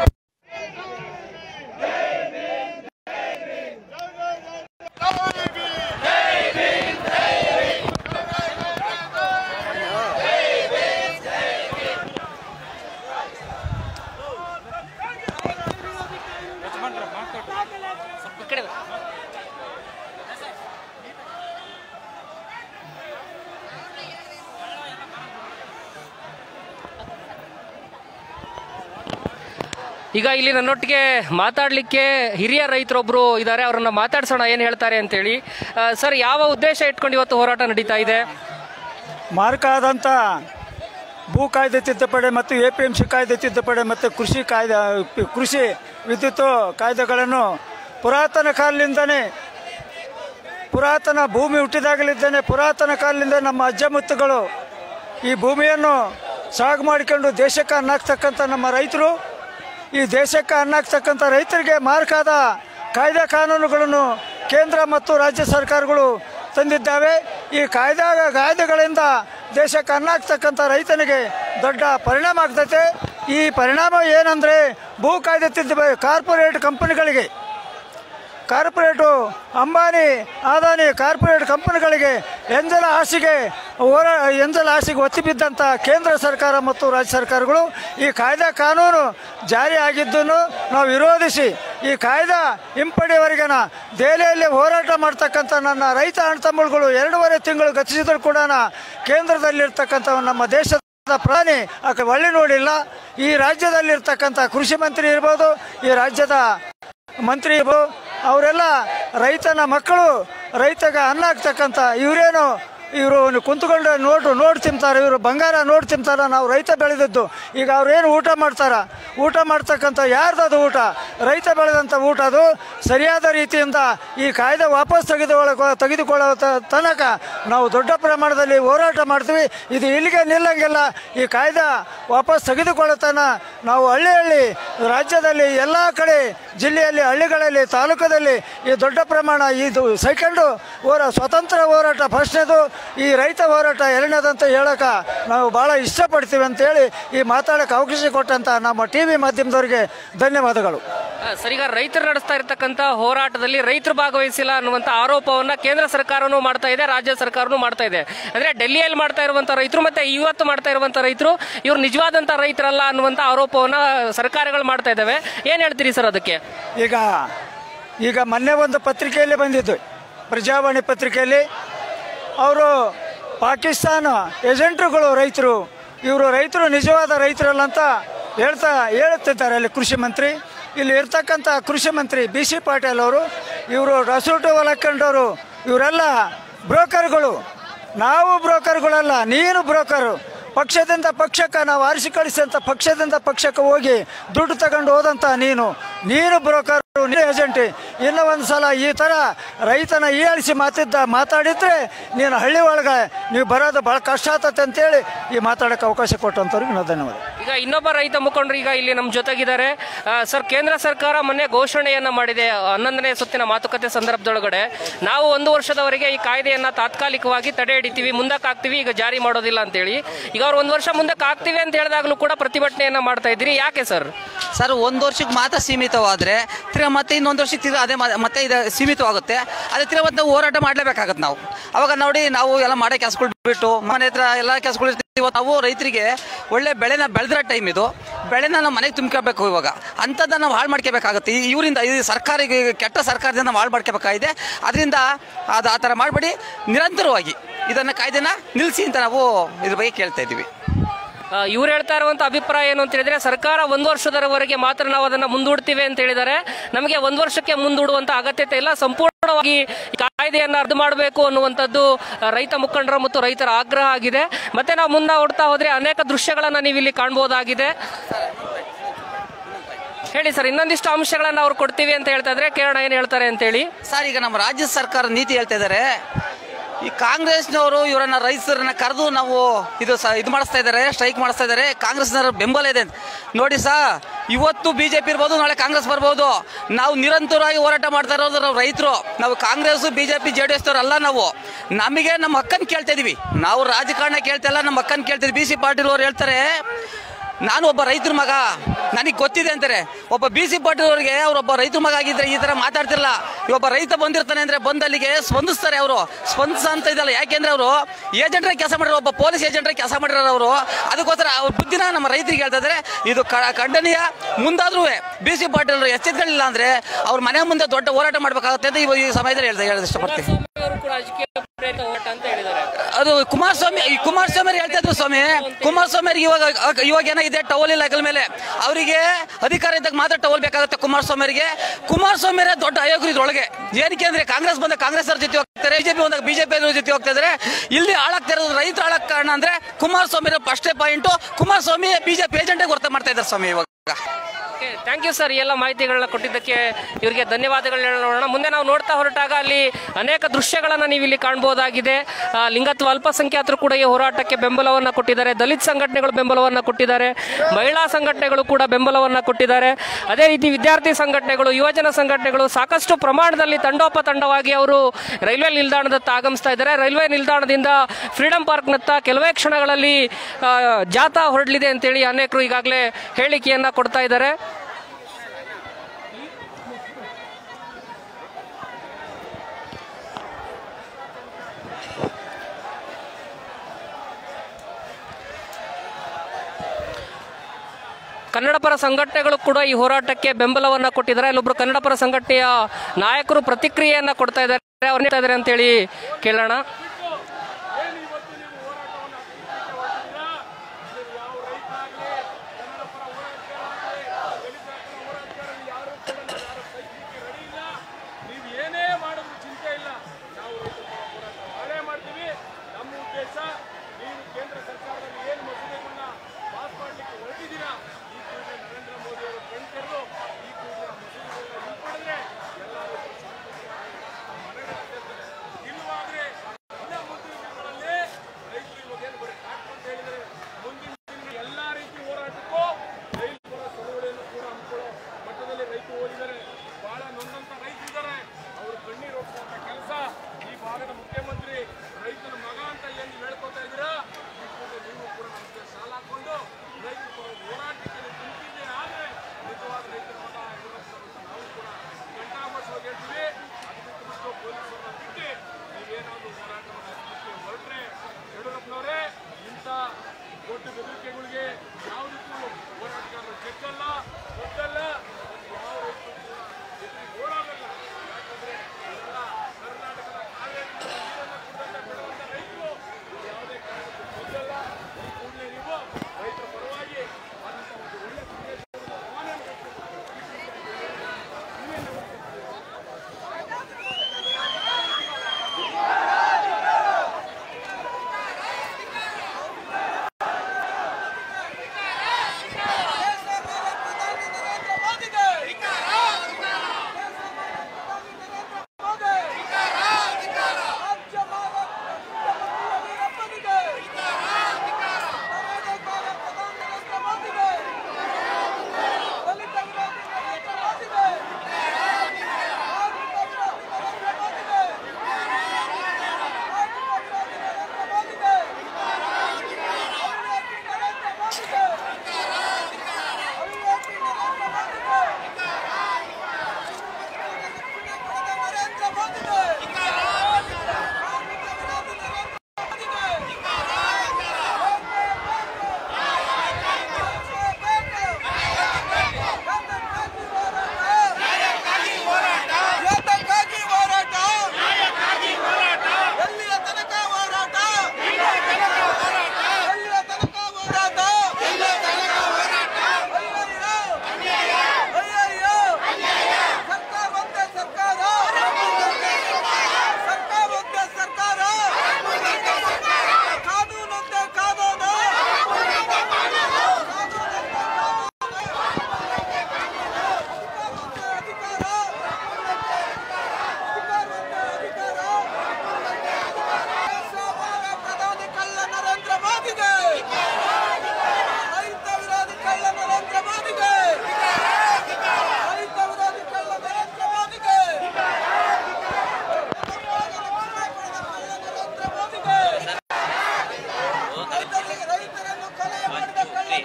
ಈ ಕಡೆ ಬಾ. ಈಗ ಇಲ್ಲಿ ನನ್ನೊಟ್ಟಿಗೆ ಮಾತಾಡಲಿಕ್ಕೆ ಹಿರಿಯ ರೈತರೊಬ್ರು ಇದ್ದಾರೆ ಅವರನ್ನ ಮಾತಾಡ್ಸೋಣ ಏನು ಹೇಳ್ತಾರೆ ಅಂತೇಳಿ ಆ, ಸರ್ ಯಾವ ಉದ್ದೇಶ ಇಟ್ಕೊಂಡು ಇವತ್ತು ಹೋರಾಟ ನಡೀತಾ ಇದೆ ಮಾರ್ಕ ಆದಂಥ ಭೂ ಕಾಯ್ದೆ ತಿದ್ದುಪಡಿ ಮತ್ತು ಎ ಪಿ ಎಂ ಸಿ ಕಾಯ್ದೆ ತಿದ್ದುಪಡಿ ಮತ್ತು ಕೃಷಿ ಕಾಯ್ದೆ ಕೃಷಿ ವಿದ್ಯುತ್ ಕಾಯ್ದೆಗಳನ್ನು ಪುರಾತನ ಕಾಲದಿಂದನೇ ಪುರಾತನ ಭೂಮಿ ಹುಟ್ಟಿದಾಗಲಿದ್ದಾನೆ ಪುರಾತನ ಕಾಲದಿಂದ ನಮ್ಮ ಅಜ್ಜ ಮುತ್ತುಗಳು ಈ ಭೂಮಿಯನ್ನು ಸಾగు ಮಾಡಿಕೊಂಡು ದೇಶಕ್ಕೆ ಅನ್ನಾಗ್ತಕ್ಕಂಥ ನಮ್ಮ ರೈತರು ಈ ದೇಶಕ್ಕೆ ಅನ್ನಾಗ್ತಕ್ಕಂಥ ರೈತರಿಗೆ ಮಾರ್ಕಾದ ಕಾಯ್ದೆ ಕಾನೂನುಗಳನ್ನು ಕೇಂದ್ರ ಮತ್ತು ರಾಜ್ಯ ಸರ್ಕಾರಗಳು ತಂದಿದ್ದಾವೆ ಈ ಕಾಯ್ದೆ ಕಾಯ್ದೆಗಳಿಂದ ದೇಶಕ್ಕೆ ಅನ್ನಾಗ್ತಕ್ಕಂಥ ರೈತನಿಗೆ ದೊಡ್ಡ ಪರಿಣಾಮ ಆಗ್ತೈತೆ ಈ ಪರಿಣಾಮ ಏನಂದರೆ ಭೂ ಕಾಯ್ದೆ ತಿದ್ದುಪಡಿ ಕಾರ್ಪೊರೇಟ್ ಕಂಪನಿಗಳಿಗೆ ಕಾರ್ಪೊರೇಟು ಅಂಬಾನಿ ಅದಾನಿ ಕಾರ್ಪೊರೇಟ್ ಕಂಪನಿಗಳಿಗೆ ಎಂಜಲ ಆಸೆಗೆ ಹೋರಾ ಎಂಜಲ ಆಸೆಗೆ ಒತ್ತಿ ಬಿದ್ದಂಥ ಕೇಂದ್ರ ಸರ್ಕಾರ ಮತ್ತು ರಾಜ್ಯ ಸರ್ಕಾರಗಳು ಈ ಕಾಯ್ದೆ ಕಾನೂನು ಜಾರಿ ಆಗಿದ್ದನ್ನು ನಾವು ವಿರೋಧಿಸಿ ಈ ಕಾಯ್ದೆ ಹಿಂಪಡೆಯವರೆಗಿನ ದೆಹಲಿಯಲ್ಲಿ ಹೋರಾಟ ಮಾಡ್ತಕ್ಕಂಥ ನನ್ನ ರೈತ ಅಣ್ತಮ್ಮಗಳು ಎರಡೂವರೆ ತಿಂಗಳು ಗತಿಸಿದ್ರು ಕೂಡ ಕೇಂದ್ರದಲ್ಲಿರ್ತಕ್ಕಂಥ ನಮ್ಮ ದೇಶದ ಪ್ರಾಣಿ ಆಕೆ ಒಳ್ಳೆ ನೋಡಿಲ್ಲ ಈ ರಾಜ್ಯದಲ್ಲಿರ್ತಕ್ಕಂಥ ಕೃಷಿ ಮಂತ್ರಿ ಇರ್ಬೋದು ಈ ರಾಜ್ಯದ ಮಂತ್ರಿ ಇರ್ಬೋದು, ಅವರೆಲ್ಲ ರೈತನ ಮಕ್ಕಳು ರೈತಗೆ ಅನ್ನ ಹಾಕ್ತಕ್ಕಂಥ ಇವರೇನು ಇವರು ಕುಂತ್ಕೊಂಡು ನೋಟು ನೋಟ್ ತಿಂತಾರೆ ಇವರು ಬಂಗಾರ ನೋಟ್ ತಿಂತಾರ ನಾವು ರೈತ ಬೆಳೆದದ್ದು ಈಗ ಅವ್ರೇನು ಊಟ ಮಾಡ್ತಾರ ಊಟ ಮಾಡ್ತಕ್ಕಂಥ ಯಾರ್ದದು ಊಟ ರೈತ ಬೆಳೆದಂಥ ಊಟ ಅದು ಸರಿಯಾದ ರೀತಿಯಿಂದ ಈ ಕಾಯ್ದೆ ವಾಪಸ್ ತೆಗೆದುಕೊಳ್ಳ ತೆಗೆದುಕೊಳ್ಳೋ ತ- ತನಕ ನಾವು ದೊಡ್ಡ ಪ್ರಮಾಣದಲ್ಲಿ ಹೋರಾಟ ಮಾಡ್ತೀವಿ ಇದು ಇಲ್ಲಿಗೆ ನಿಲ್ಲಂಗಿಲ್ಲ ಈ ಕಾಯ್ದೆ ವಾಪಸ್ ತೆಗೆದುಕೊಳ್ಳತನ ನಾವು ಹಳ್ಳಿ ಹಳ್ಳಿ ರಾಜ್ಯದಲ್ಲಿ ಎಲ್ಲ ಕಡೆ ಜಿಲ್ಲೆಯಲ್ಲಿ ಹಳ್ಳಿಗಳಲ್ಲಿ ತಾಲೂಕದಲ್ಲಿ ಈ ದೊಡ್ಡ ಪ್ರಮಾಣ ಇದು ಸೆಕೆಂಡು ಹೋರ ಸ್ವತಂತ್ರ ಹೋರಾಟ ಫಸ್ಟ್ನೇದು ಈ ರೈತ ಹೋರಾಟ ಎರಡನೇದಂತ ಹೇಳಕ ನಾವು ಭಾಳ ಇಷ್ಟಪಡ್ತೀವಿ ಅಂತೇಳಿ ಈ ಮಾತಾಡೋಕೆ ಅವಕಾಶ ಕೊಟ್ಟಂತ ನಮ್ಮ ಟಿ ವಿ ಮಾಧ್ಯಮದವರಿಗೆ ಧನ್ಯವಾದಗಳು ಆ, ಸರ್ ಈಗ ರೈತರು ನಡೆಸ್ತಾ ಇರ್ತಕ್ಕಂಥ ಹೋರಾಟದಲ್ಲಿ ರೈತರು ಭಾಗವಹಿಸಿಲ್ಲ ಅನ್ನುವಂಥ ಆರೋಪವನ್ನ ಕೇಂದ್ರ ಸರ್ಕಾರನೂ ಮಾಡ್ತಾ ಇದೆ ರಾಜ್ಯ ಸರ್ಕಾರನೂ ಮಾಡ್ತಾ ಇದೆ ಅಂದ್ರೆ ಡೆಲ್ಲಿಯಲ್ಲಿ ಮಾಡ್ತಾ ಇರುವಂತ ರೈತರು ಮತ್ತೆ ಇವತ್ತು ಮಾಡ್ತಾ ಇರುವಂತ ರೈತರು ಇವ್ರು ನಿಜವಾದಂತ ರೈತರಲ್ಲ ಅನ್ನುವಂಥ ಆರೋಪವನ್ನ ಸರ್ಕಾರಗಳು ಮಾಡ್ತಾ ಇದ್ದಾವೆ ಏನ್ ಹೇಳ್ತೀರಿ ಸರ್ ಅದಕ್ಕೆ ಈಗ ಈಗ ಮೊನ್ನೆ ಒಂದು ಪತ್ರಿಕೆಯಲ್ಲಿ ಬಂದಿದ್ದು ಪ್ರಜಾವಾಣಿ ಪತ್ರಿಕೆಯಲ್ಲಿ ಅವರು ಪಾಕಿಸ್ತಾನ ಏಜೆಂಟ್ರುಗಳು ರೈತರು ಇವರು ರೈತರು ನಿಜವಾದ ರೈತರಲ್ಲ ಅಂತ ಹೇಳ್ತಾ ಹೇಳುತ್ತಿದ್ದಾರೆ ಅಲ್ಲಿ ಕೃಷಿ ಮಂತ್ರಿ ಇಲ್ಲಿ ಇರ್ತಕ್ಕಂಥ ಕೃಷಿ ಮಂತ್ರಿ ಬಿ ಸಿ ಪಾಟೀಲ್ ಅವರು ಇವರು ರಸೂಟು ಹೊಲಕ್ಕಂಡವರು ಇವರೆಲ್ಲ ಬ್ರೋಕರ್ಗಳು ನಾವು ಬ್ರೋಕರ್ಗಳಲ್ಲ ನೀನು ಬ್ರೋಕರು ಪಕ್ಷದಿಂದ ಪಕ್ಷಕ್ಕೆ ನಾವು ಆರಿಸಿ ಕಳಿಸಿದಂಥ ಪಕ್ಷದಿಂದ ಪಕ್ಷಕ್ಕೆ ಹೋಗಿ ದುಡ್ಡು ತಗೊಂಡು ಹೋದಂಥ ನೀನು ನೀನು ಬ್ರೋಕರ್ ನೀನು ಏಜೆಂಟ್ ಇನ್ನೂ ಒಂದು ಸಲ ಈ ಥರ ರೈತನ ಹೀಯಾಳಿಸಿ ಮಾತಿದ್ದ ಮಾತಾಡಿದ್ರೆ ನೀನು ಹಳ್ಳಿ ಒಳಗೆ ನೀವು ಬರೋದು ಭಾಳ ಕಷ್ಟ ಆಗ್ತತೆ ಅಂತೇಳಿ ಈ ಮಾತಾಡೋಕ್ಕೆ ಅವಕಾಶ ಕೊಟ್ಟಂಥವ್ರಿಗೆ ನಾವು ಧನ್ಯವಾದ ಈಗ ಇನ್ನೊಬ್ಬ ರೈತ ಮುಖಂಡರು ಈಗ ಇಲ್ಲಿ ನಮ್ಮ ಜೊತೆಗಿದ್ದಾರೆ ಆ, ಸರ್ ಕೇಂದ್ರ ಸರ್ಕಾರ ಮೊನ್ನೆ ಘೋಷಣೆಯನ್ನ ಮಾಡಿದೆ ಹನ್ನೊಂದನೇ ಸುತ್ತಿನ ಮಾತುಕತೆ ಸಂದರ್ಭದೊಳಗಡೆ ನಾವು ಒಂದು ವರ್ಷದವರೆಗೆ ಈ ಕಾಯ್ದೆಯನ್ನ ತಾತ್ಕಾಲಿಕವಾಗಿ ತಡೆ ಹಿಡಿತೀವಿ ಮುಂದಕ್ಕೆ ಹಾಕ್ತೀವಿ ಈಗ ಜಾರಿ ಮಾಡೋದಿಲ್ಲ ಅಂತೇಳಿ ಈಗ ಅವ್ರು ಒಂದು ವರ್ಷ ಮುಂದಕ್ಕೆ ಹಾಕ್ತೀವಿ ಅಂತ ಹೇಳಿದಾಗಲೂ ಕೂಡ ಪ್ರತಿಭಟನೆಯನ್ನ ಮಾಡ್ತಾ ಇದ್ದೀರಿ ಯಾಕೆ ಸರ್ ಸರ್ ಒಂದು ವರ್ಷಕ್ಕೆ ಮಾತ್ರ ಸೀಮಿತವಾದರೆ ತಿರ್ಗಾ ಮತ್ತೆ ಇನ್ನೊಂದು ವರ್ಷಕ್ಕೆ ತಿರ್ಗಾ ಅದೇ ಮ- ಮತ್ತೆ ಇದು ಸೀಮಿತವಾಗುತ್ತೆ ಅದೇ ತಿರ್ಗಾ ಮತ್ತೆ ನಾವು ಹೋರಾಟ ಮಾಡಲೇಬೇಕಾಗತ್ತೆ ನಾವು ಅವಾಗ ನೋಡಿ ನಾವು ಎಲ್ಲ ಮಾಡೋ ಕೆಲಸಗಳು ಬಿಟ್ಟು ಮನೆ ಹತ್ರ ಎಲ್ಲ ಕೆಲಸಗಳು ಇರ್ತೀವಿ ಇವತ್ತು ನಾವು ರೈತರಿಗೆ ಒಳ್ಳೆ ಬೆಳೆನ ಬೆಳೆದಿರೋ ಟೈಮ್ ಇದು ಬೆಳೆನ ನಾವು ಮನೆಗೆ ತುಂಬ್ಕೋಬೇಕು ಇವಾಗ ಅಂಥದ್ದನ್ನ ನಾವು ಹಾಳು ಮಾಡ್ಕೋಬೇಕಾಗುತ್ತೆ ಈ ಇವರಿಂದ ಈ ಸರ್ಕಾರ ಈಗ ಕೆಟ್ಟ ಸರ್ಕಾರದಿಂದ ನಾವು ಹಾಳು ಮಾಡ್ಕೋಬೇಕಾಗಿದೆ ಅದರಿಂದ ಅದು ಆ ಥರ ಮಾಡಬೇಡಿ ನಿರಂತರವಾಗಿ ಇದನ್ನು ಕಾಯ್ದೆನ ನಿಲ್ಲಿಸಿ ಅಂತ ನಾವು ಇದ್ರ ಬಗ್ಗೆ ಕೇಳ್ತಾ ಇದ್ದೀವಿ ಇವ್ರು ಹೇಳ್ತಾ ಇರುವಂತ ಅಭಿಪ್ರಾಯ ಏನು ಅಂತ ಹೇಳಿದ್ರೆ ಸರ್ಕಾರ ಒಂದು ವರ್ಷದವರೆಗೆ ಮಾತ್ರ ನಾವು ಅದನ್ನ ಮುಂದೂಡ್ತೀವಿ ಅಂತ ಹೇಳಿದ್ದಾರೆ ನಮಗೆ ಒಂದು ವರ್ಷಕ್ಕೆ ಮುಂದೂಡುವಂತ ಅಗತ್ಯತೆ ಇಲ್ಲ ಸಂಪೂರ್ಣವಾಗಿ ಈ ಕಾಯ್ದೆಯನ್ನ ರದ್ದು ಮಾಡಬೇಕು ಅನ್ನುವಂಥದ್ದು ಆ, ರೈತ ಮುಖಂಡರ ಮತ್ತು ರೈತರ ಆಗ್ರಹ ಆಗಿದೆ ಮತ್ತೆ ನಾವು ಮುಂದೆ ಓಡ್ತಾ ಹೋದ್ರೆ ಅನೇಕ ದೃಶ್ಯಗಳನ್ನ ನೀವು ಇಲ್ಲಿ ಕಾಣಬಹುದಾಗಿದೆ ಹೇಳಿ ಸರ್ ಇನ್ನೊಂದಿಷ್ಟು ಅಂಶಗಳನ್ನ ಅವ್ರು ಕೊಡ್ತೀವಿ ಅಂತ ಹೇಳ್ತಾ ಇದ್ರೆ ಕೇಳೋಣ ಏನ್ ಹೇಳ್ತಾರೆ ಅಂತೇಳಿ ಸರ್ ಈಗ ನಮ್ಮ ರಾಜ್ಯ ಸರ್ಕಾರ ನೀತಿ ಹೇಳ್ತಾ ಇದ್ದಾರೆ ಈ ಕಾಂಗ್ರೆಸ್ನವರು ಇವರನ್ನ ರೈತರನ್ನ ಕರೆದು ನಾವು ಇದು ಸ ಇದು ಮಾಡಿಸ್ತಾ ಇದ್ದಾರೆ ಸ್ಟ್ರೈಕ್ ಮಾಡಿಸ್ತಾ ಇದ್ದಾರೆ ಕಾಂಗ್ರೆಸ್ನವ್ರ ಬೆಂಬಲ ಇದೆ ಅಂತ. ನೋಡಿ ಸಾ ಇವತ್ತು ಬಿಜೆಪಿ ಇರ್ಬೋದು ನಾಳೆ ಕಾಂಗ್ರೆಸ್ ಬರ್ಬೋದು ನಾವು ನಿರಂತರವಾಗಿ ಹೋರಾಟ ಮಾಡ್ತಾ ಇರೋದು ನಾವು ರೈತರು ನಾವು Congress BJP J D S ಅಲ್ಲ ನಾವು ನಮಗೆ ನಮ್ಮ ಹಕ್ಕನ್ನು ಕೇಳ್ತಾ ಇದೀವಿ ನಾವು ರಾಜಕಾರಣ ಕೇಳ್ತಾ ಇಲ್ಲ ನಮ್ಮ ಹಕ್ಕನ್ನು ಕೇಳ್ತಿದ್ವಿ ಬಿ ಸಿ ಪಾಟೀಲ್ ಅವ್ರು ಹೇಳ್ತಾರೆ ನಾನು ಒಬ್ಬ ರೈತರ ಮಗ ನನಗೆ ಗೊತ್ತಿದೆ ಅಂತಾರೆ ಒಬ್ಬ ಬಿ ಸಿ ಪಾಟೀಲ್ ಅವರಿಗೆ ಅವರೊಬ್ಬ ರೈತರ ಮಗ ಆಗಿದ್ರೆ ಈ ತರ ಮಾತಾಡ್ತಿರಲ್ಲ ಒಬ್ಬ ರೈತ ಬಂದಿರ್ತಾನೆ ಅಂದ್ರೆ ಬಂದು ಅಲ್ಲಿಗೆ ಸ್ಪಂದಿಸ್ತಾರೆ ಅವರು ಸ್ಪಂದಿಸ ಅಂತ ಇದಲ್ಲ ಯಾಕೆಂದ್ರೆ ಅವರು ಏಜೆಂಟ್ರ ಕೆಲಸ ಮಾಡಿರೋ ಒಬ್ಬ ಪೊಲೀಸ್ ಏಜೆಂಟ್ರ ಕೆಲಸ ಮಾಡಿರೋರು ಅವರು ಅದಕ್ಕೋಸ್ಕರ ಅವ್ರ ಬುದ್ಧಿನ ನಮ್ಮ ರೈತರಿಗೆ ಹೇಳ್ತಾ ಇದ್ದಾರೆ ಇದು ಕ- ಖಂಡನೀಯ ಮುಂದಾದ್ರೂ ಬಿ ಸಿ ಪಾಟೀಲ್ ಎಚ್ಚೆತ್ಗಳಿಲ್ಲ ಅಂದ್ರೆ ಅವ್ರ ಮನೆ ಮುಂದೆ ದೊಡ್ಡ ಹೋರಾಟ ಮಾಡ್ಬೇಕಾಗುತ್ತೆ ಅಂತ ಈ- ಈ ಸಮಯದಲ್ಲಿ ಹೇಳ್ತಾ ಹೇಳೋದು ಇಷ್ಟಪಡ್ತೀನಿ ಅದು ಕುಮಾರಸ್ವಾಮಿ ಈ ಕುಮಾರಸ್ವಾಮಿ ಅವ್ರು ಹೇಳ್ತಾ ಇದ್ರು ಸ್ವಾಮಿ ಕುಮಾರಸ್ವಾಮಿ ಅವ್ರಿಗೆ ಇವಾಗ ಇವಾಗ ಏನಾಗಿದೆ ಟವಲ್ ಇಲ್ಲ ಹೆಗಲ ಮೇಲೆ ಅವರಿಗೆ ಅಧಿಕಾರ ಇದ್ದಾಗ ಮಾತ್ರ ಟವಲ್ ಬೇಕಾಗುತ್ತೆ ಕುಮಾರಸ್ವಾಮಿ ಅವರಿಗೆ ಕುಮಾರಸ್ವಾಮಿ ಅವರೇ ದೊಡ್ಡ ಆಯೋಗರು ಇದ್ರೊಳಗೆ ಏನಕ್ಕೆ ಅಂದ್ರೆ ಕಾಂಗ್ರೆಸ್ ಬಂದ ಕಾಂಗ್ರೆಸ್ ಅವ್ರ ಜೊತೆ ಹೋಗ್ತಾರೆ ಬಿಜೆಪಿ ಬಂದಾಗ ಬಿಜೆಪಿ ಅವ್ರ ಜೊತೆ ಹೋಗ್ತಾ ಇದ್ದಾರೆ ಇಲ್ಲಿ ಹಾಳಾಗ್ತಾ ಇರೋದು ರೈತರು ಹಾಳಾಗ್ ಕಾರಣ ಅಂದ್ರೆ ಕುಮಾರಸ್ವಾಮಿ ಫಸ್ಟೇ ಪಾಯಿಂಟ್ ಕುಮಾರಸ್ವಾಮಿ ಬಿಜೆಪಿ ಏಜೆಂಟೇ ಗೊತ್ತ ಮಾಡ್ತಾ ಇದ್ದಾರೆ ಸ್ವಾಮಿ ಇವಾಗ ಥ್ಯಾಂಕ್ ಯು ಸರ್ ಈ ಎಲ್ಲ ಮಾಹಿತಿಗಳನ್ನ ಕೊಟ್ಟಿದ್ದಕ್ಕೆ ಇವರಿಗೆ ಧನ್ಯವಾದಗಳು ಹೇಳೋಣ ಮುಂದೆ ನಾವು ನೋಡ್ತಾ ಹೊರಟಾಗ ಅಲ್ಲಿ ಅನೇಕ ದೃಶ್ಯಗಳನ್ನ ನೀವು ಇಲ್ಲಿ ಕಾಣಬಹುದಾಗಿದೆ ಆ, ಲಿಂಗತ್ವ ಅಲ್ಪಸಂಖ್ಯಾತರು ಕೂಡ ಈ ಹೋರಾಟಕ್ಕೆ ಬೆಂಬಲವನ್ನ ಕೊಟ್ಟಿದ್ದಾರೆ ದಲಿತ ಸಂಘಟನೆಗಳು ಬೆಂಬಲವನ್ನ ಕೊಟ್ಟಿದ್ದಾರೆ ಮಹಿಳಾ ಸಂಘಟನೆಗಳು ಕೂಡ ಬೆಂಬಲವನ್ನ ಕೊಟ್ಟಿದ್ದಾರೆ ಅದೇ ರೀತಿ ವಿದ್ಯಾರ್ಥಿ ಸಂಘಟನೆಗಳು ಯುವಜನ ಸಂಘಟನೆಗಳು ಸಾಕಷ್ಟು ಪ್ರಮಾಣದಲ್ಲಿ ತಂಡೋಪತಂಡವಾಗಿ ಅವರು ರೈಲ್ವೆ ನಿಲ್ದಾಣದತ್ತ ಆಗಮಿಸ್ತಾ ಇದ್ದಾರೆ ರೈಲ್ವೆ ನಿಲ್ದಾಣದಿಂದ ಫ್ರೀಡಂ ಪಾರ್ಕ್ನತ್ತ ಕೆಲವೇ ಕ್ಷಣಗಳಲ್ಲಿ ಆ, ಜಾಥಾ ಹೊರಡಲಿದೆ ಅಂತೇಳಿ ಅನೇಕರು ಈಗಾಗಲೇ ಹೇಳಿಕೆಯನ್ನ ಕೊಡ್ತಾ ಇದ್ದಾರೆ ಕನ್ನಡ ಪರ ಸಂಘಟನೆಗಳು ಕೂಡ ಈ ಹೋರಾಟಕ್ಕೆ ಬೆಂಬಲವನ್ನ ಕೊಟ್ಟಿದ್ದಾರೆ ಅಲ್ಲೊಬ್ರು ಕನ್ನಡ ಪರ ಸಂಘಟನೆಯ ನಾಯಕರು ಪ್ರತಿಕ್ರಿಯೆಯನ್ನ ಕೊಡ್ತಾ ಇದ್ದಾರೆ ಅವ್ರು ಹೇಳ್ತಾ ಇದ್ದಾರೆ ಅಂತೇಳಿ ಕೇಳೋಣ ನೀವು ಏನೇ ಮಾಡಿದ್ರು ಚಿಂತೆ ಇಲ್ಲ ನಾವು ಮಾಡೇ ಮಾಡ್ತೀವಿ ನಮ್ಮ ಉದ್ದೇಶ ನೀವು ಕೇಂದ್ರ ಸರ್ಕಾರದಲ್ಲಿ ಏನು ಮಸೂದೆಗಳನ್ನ ಪಾಸ್ ಮಾಡಲಿಕ್ಕೆ ಹೊರಟಿದ್ದೀರಾ ಈ ಕೂಡಲೇ ನರೇಂದ್ರ ಮೋದಿ ಅವರು ಕಣ್ತೆರೆದು ಈ ಕೂಡಲೇ ಮಸೂದೆಗಳನ್ನ ಹಿಂಪಡೆದ್ರೆ ಎಲ್ಲರೂ ಇಲ್ವಾದ್ರೆ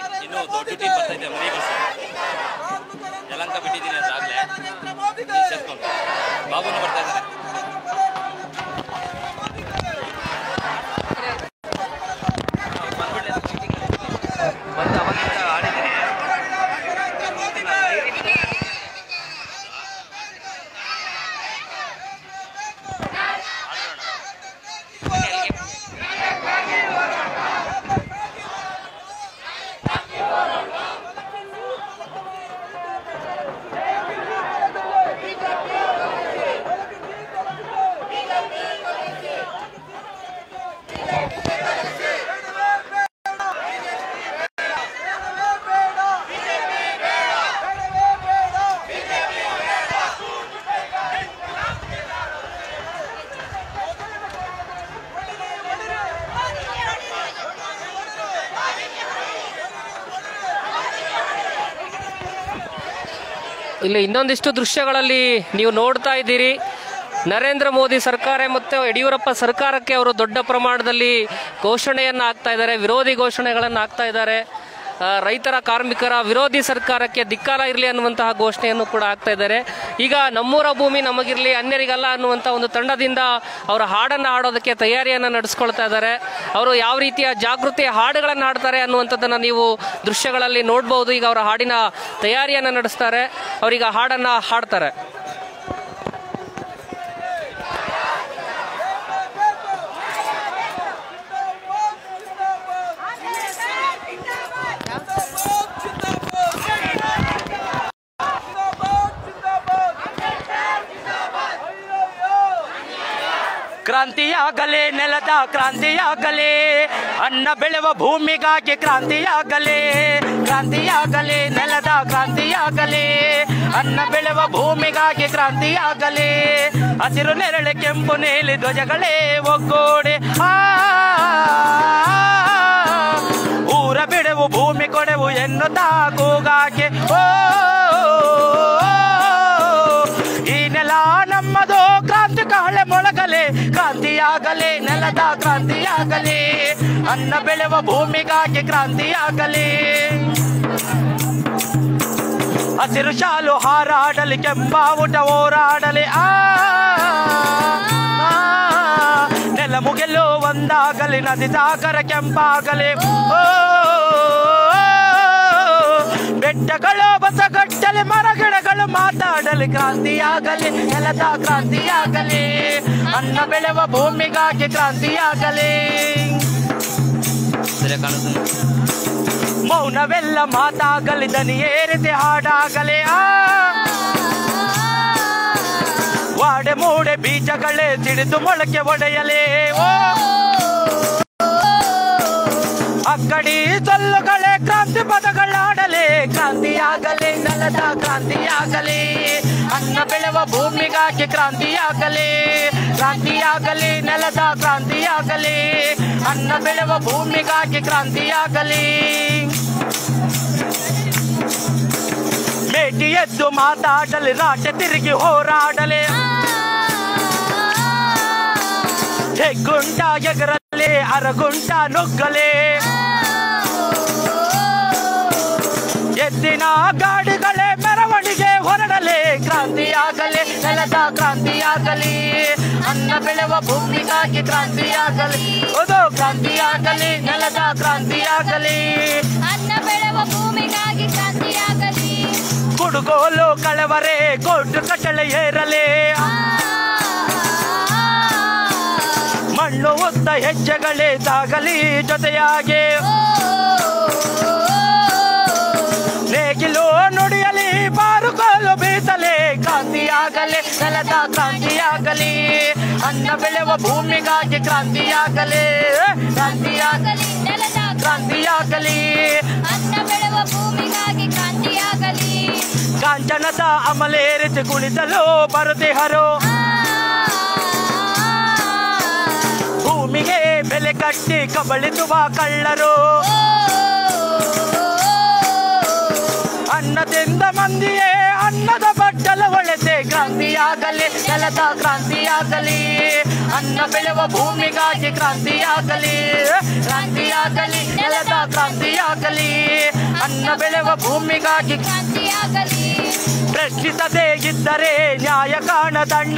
ಇನ್ನು ದೊಡ್ಡ ಟೀಮ್ ಬರ್ತೈತೆ ಮರಿ ಬಸ್ ಯಲಂಕ ಬಿಟ್ಟಿದ್ದೀನಿ ಅಂತ ಆಗ್ಲೇ ಸೇರ್ಕೊಂಡು ಬಾಬುನು ಬರ್ತಾ ಇದ್ದಾರೆ ಬಂದು ಅವಾಗಿಂದ ಆಡಿದ್ದೀನಿ ಇಲ್ಲಿ ಇನ್ನೊಂದಿಷ್ಟು ದೃಶ್ಯಗಳಲ್ಲಿ ನೀವು ನೋಡ್ತಾ ಇದ್ದೀರಿ ನರೇಂದ್ರ ಮೋದಿ ಸರ್ಕಾರ ಮತ್ತು ಯಡಿಯೂರಪ್ಪ ಸರ್ಕಾರಕ್ಕೆ ಅವರು ದೊಡ್ಡ ಪ್ರಮಾಣದಲ್ಲಿ ಘೋಷಣೆಯನ್ನು ಆಗ್ತಾ ಇದ್ದಾರೆ ವಿರೋಧಿ ಘೋಷಣೆಗಳನ್ನು ಆಗ್ತಾ ಇದ್ದಾರೆ ಆ, ರೈತರ ಕಾರ್ಮಿಕರ ವಿರೋಧಿ ಸರ್ಕಾರಕ್ಕೆ ಧಿಕ್ಕಾರ ಇರಲಿ ಅನ್ನುವಂತಹ ಘೋಷಣೆಯನ್ನು ಕೂಡ ಆಗ್ತಾ ಇದ್ದಾರೆ ಈಗ ನಮ್ಮೂರ ಭೂಮಿ ನಮಗಿರಲಿ ಅನ್ಯರಿಗಲ್ಲ ಅನ್ನುವಂಥ ಒಂದು ತಂಡದಿಂದ ಅವರ ಹಾಡನ್ನು ಹಾಡೋದಕ್ಕೆ ತಯಾರಿಯನ್ನು ನಡೆಸ್ಕೊಳ್ತಾ ಇದ್ದಾರೆ ಅವರು ಯಾವ ರೀತಿಯ ಜಾಗೃತಿ ಹಾಡುಗಳನ್ನು ಹಾಡ್ತಾರೆ ಅನ್ನುವಂಥದ್ದನ್ನು ನೀವು ದೃಶ್ಯಗಳಲ್ಲಿ ನೋಡ್ಬೋದು ಈಗ ಅವರ ಹಾಡಿನ ತಯಾರಿಯನ್ನು ನಡೆಸ್ತಾರೆ ಅವರೀಗ ಹಾಡನ್ನು ಹಾಡ್ತಾರೆ ಕ್ರಾಂತಿಯಾಗಲೇ ನೆಲದ ಕ್ರಾಂತಿಯಾಗಲೇ ಅನ್ನ ಬೆಳೆವ ಭೂಮಿಗಾಗಿ ಕ್ರಾಂತಿಯಾಗಲೇ ಕ್ರಾಂತಿಯಾಗಲೇ ನೆಲದ ಕ್ರಾಂತಿಯಾಗಲೇ ಅನ್ನ ಬೆಳೆವ ಭೂಮಿಗಾಗಿ ಕ್ರಾಂತಿಯಾಗಲೇ ಹಸಿರು ನೆರಳೆ ಕೆಂಪು ನೀಲಿ ಧ್ವಜಗಳೇ ಒಗ್ಗೂಡೆ ಆ ಊರ ಬಿಡೆವು ಭೂಮಿ ಕೊಡೆವು ಎನ್ನುತ್ತಾ ಕೂಗಾಕೆ ಓ ಈ ನೆಲ ನಮ್ಮದು ಕ್ರಾಂತಿ ಕಾಳೆ ಮೊಳಗಲೆ ಕ್ರಾಂತಿಯಾಗಲಿ ನೆಲದ ಕ್ರಾಂತಿಯಾಗಲಿ ಅನ್ನ ಬೆಳೆವ ಭೂಮಿಗಾಗಿ ಕ್ರಾಂತಿಯಾಗಲಿ ಹಸಿರು ಶಾಲು ಹಾರಾಡಲಿ ಕೆಂಪಾವುಟ ಹೋರಾಡಲಿ ಆ ಆ, ನೆಲ ಮುಗಿಲು ಒಂದಾಗಲಿ ನದಿ ಸಾಗರ ಕೆಂಪಾಗಲಿ ಓ ಬೆಟ್ಟಗಳು ಬಸಗಟ್ಟಲಿ ಮರಗಿಡಗಳು ಮಾತಾಡಲಿ ಕ್ರಾಂತಿಯಾಗಲಿ ನೆಲದ ಕ್ರಾಂತಿಯಾಗಲಿ ಅನ್ನ ಬೆಳೆವ ಭೂಮಿಗಾಗಿ ಕ್ರಾಂತಿಯಾಗಲಿ ಸರಿಯಾಗಿ ಕಾಣಿಸ್ತು ಮೌನವೆಲ್ಲ ಮಾತಾಗಲಿ ದನಿ ಏರಿಸಿ ಹಾಡಾಗಲಿ ಆ ವಾಡೆ ಮೂಡೆ ಬೀಜಗಳೇ ಸಿಡಿದು ಮೊಳಕೆ ಒಡೆಯಲೇ ಓ ಅಕ್ಕಡಿ ಸೊಲ್ಲುಗಳೇ ಕ್ರಾಂತಿ ಪದಗಳಾಡಲಿ ಕ್ರಾಂತಿಯಾಗಲಿ ನೆಲದ ಕ್ರಾಂತಿಯಾಗಲಿ ಅನ್ನ ಬೆಳೆವ ಭೂಮಿಗಾಗಿ ಕ್ರಾಂತಿಯಾಗಲಿ ಕ್ರಾಂತಿಯಾಗಲಿ ನೆಲದ ಕ್ರಾಂತಿಯಾಗಲಿ ಅನ್ನ ಬೆಳೆವ ಭೂಮಿಗಾಗಿ ಕ್ರಾಂತಿಯಾಗಲಿ ಬೇಟಿ ಎದ್ದು ಮಾತಾಡಲಿ ರಾಟ ತಿರುಗಿ ಹೋರಾಡಲಿ ಹೆಗ್ಗುಂಟ ಎಗರಲಿ ಅರಗುಂಟ ನುಗ್ಗಲಿ ಎದ್ದಿನ ಗಾಡಿಗಳೇ ಮೆರವಣಿಗೆ ಹೊರಡಲಿ ಕ್ರಾಂತಿಯಾಗಲಿ ನೆಲದ ಕ್ರಾಂತಿಯಾಗಲಿ ಅನ್ನ ಬೆಳೆವ ಭೂಮಿಗಾಗಿ ಕ್ರಾಂತಿಯಾಗಲಿ ಅದು ಕ್ರಾಂತಿಯಾಗಲಿ ನೆಲದ ಕ್ರಾಂತಿಯಾಗಲಿ ಅನ್ನ ಬೆಳೆವ ಭೂಮಿಗಾಗಿ ಕ್ರಾಂತಿಯಾಗಲಿ ಕುಡುಗೋಲು ಕಳವರೆ ಕೊಟ್ಟು ಕಟ್ಟಳೆ ಏರಲಿ ಮಣ್ಣು ಉದ್ದ ಹೆಜ್ಜೆಗಳೇ ಸಾಗಲಿ ಜೊತೆಯಾಗಿ ನೇಗಿಲು ನುಡಿಯಲಿ ಬಾರುಕೋಲು ಬೀಸಲಿ ಕ್ರಾಂತಿಯಾಗಲಿ ನೆಲದ ಕ್ರಾಂತಿಯಾಗಲಿ ಅನ್ನ ಬೆಳೆವ ಭೂಮಿಗಾಗಿ ಕ್ರಾಂತಿಯಾಗಲಿ ಕ್ರಾಂತಿಯಾಗಲಿ ನೆಲದ ಕ್ರಾಂತಿಯಾಗಲಿ ಅನ್ನ ಬೆಳೆವ ಭೂಮಿಗಾಗಿ ಕ್ರಾಂತಿಯಾಗಲಿ ಕಾಂಚನದ ಅಮಲೇರಿಸಿ ಕುಳಿತಲು ಬರುತ್ತಿಹರು ಭೂಮಿಗೆ ಬೆಲೆ ಕಟ್ಟಿ ಕಬಳಿಸುವ ಕಳ್ಳರು ಅನ್ನ ತಿಂದ ಮಂದಿಯೇ ಅನ್ನದ ಬಟ್ಟ ಚಳವಳಿತೆ ಕ್ರಾಂತಿಯಾಗಲಿ ನೆಲದ ಕ್ರಾಂತಿಯಾಗಲಿ ಅನ್ನ ಬೆಳೆವ ಭೂಮಿಗಾಗಿ ಕ್ರಾಂತಿಯಾಗಲಿ ಕ್ರಾಂತಿಯಾಗಲಿ ನೆಲದ ಕ್ರಾಂತಿಯಾಗಲಿ ಅನ್ನ ಬೆಳೆವ ಭೂಮಿಗಾಗಿ ಕ್ರಾಂತಿಯಾಗಲಿ ಪ್ರಶ್ನಿಸದೇ ಇದ್ದರೆ ನ್ಯಾಯ ಕಾಣದಣ್ಣ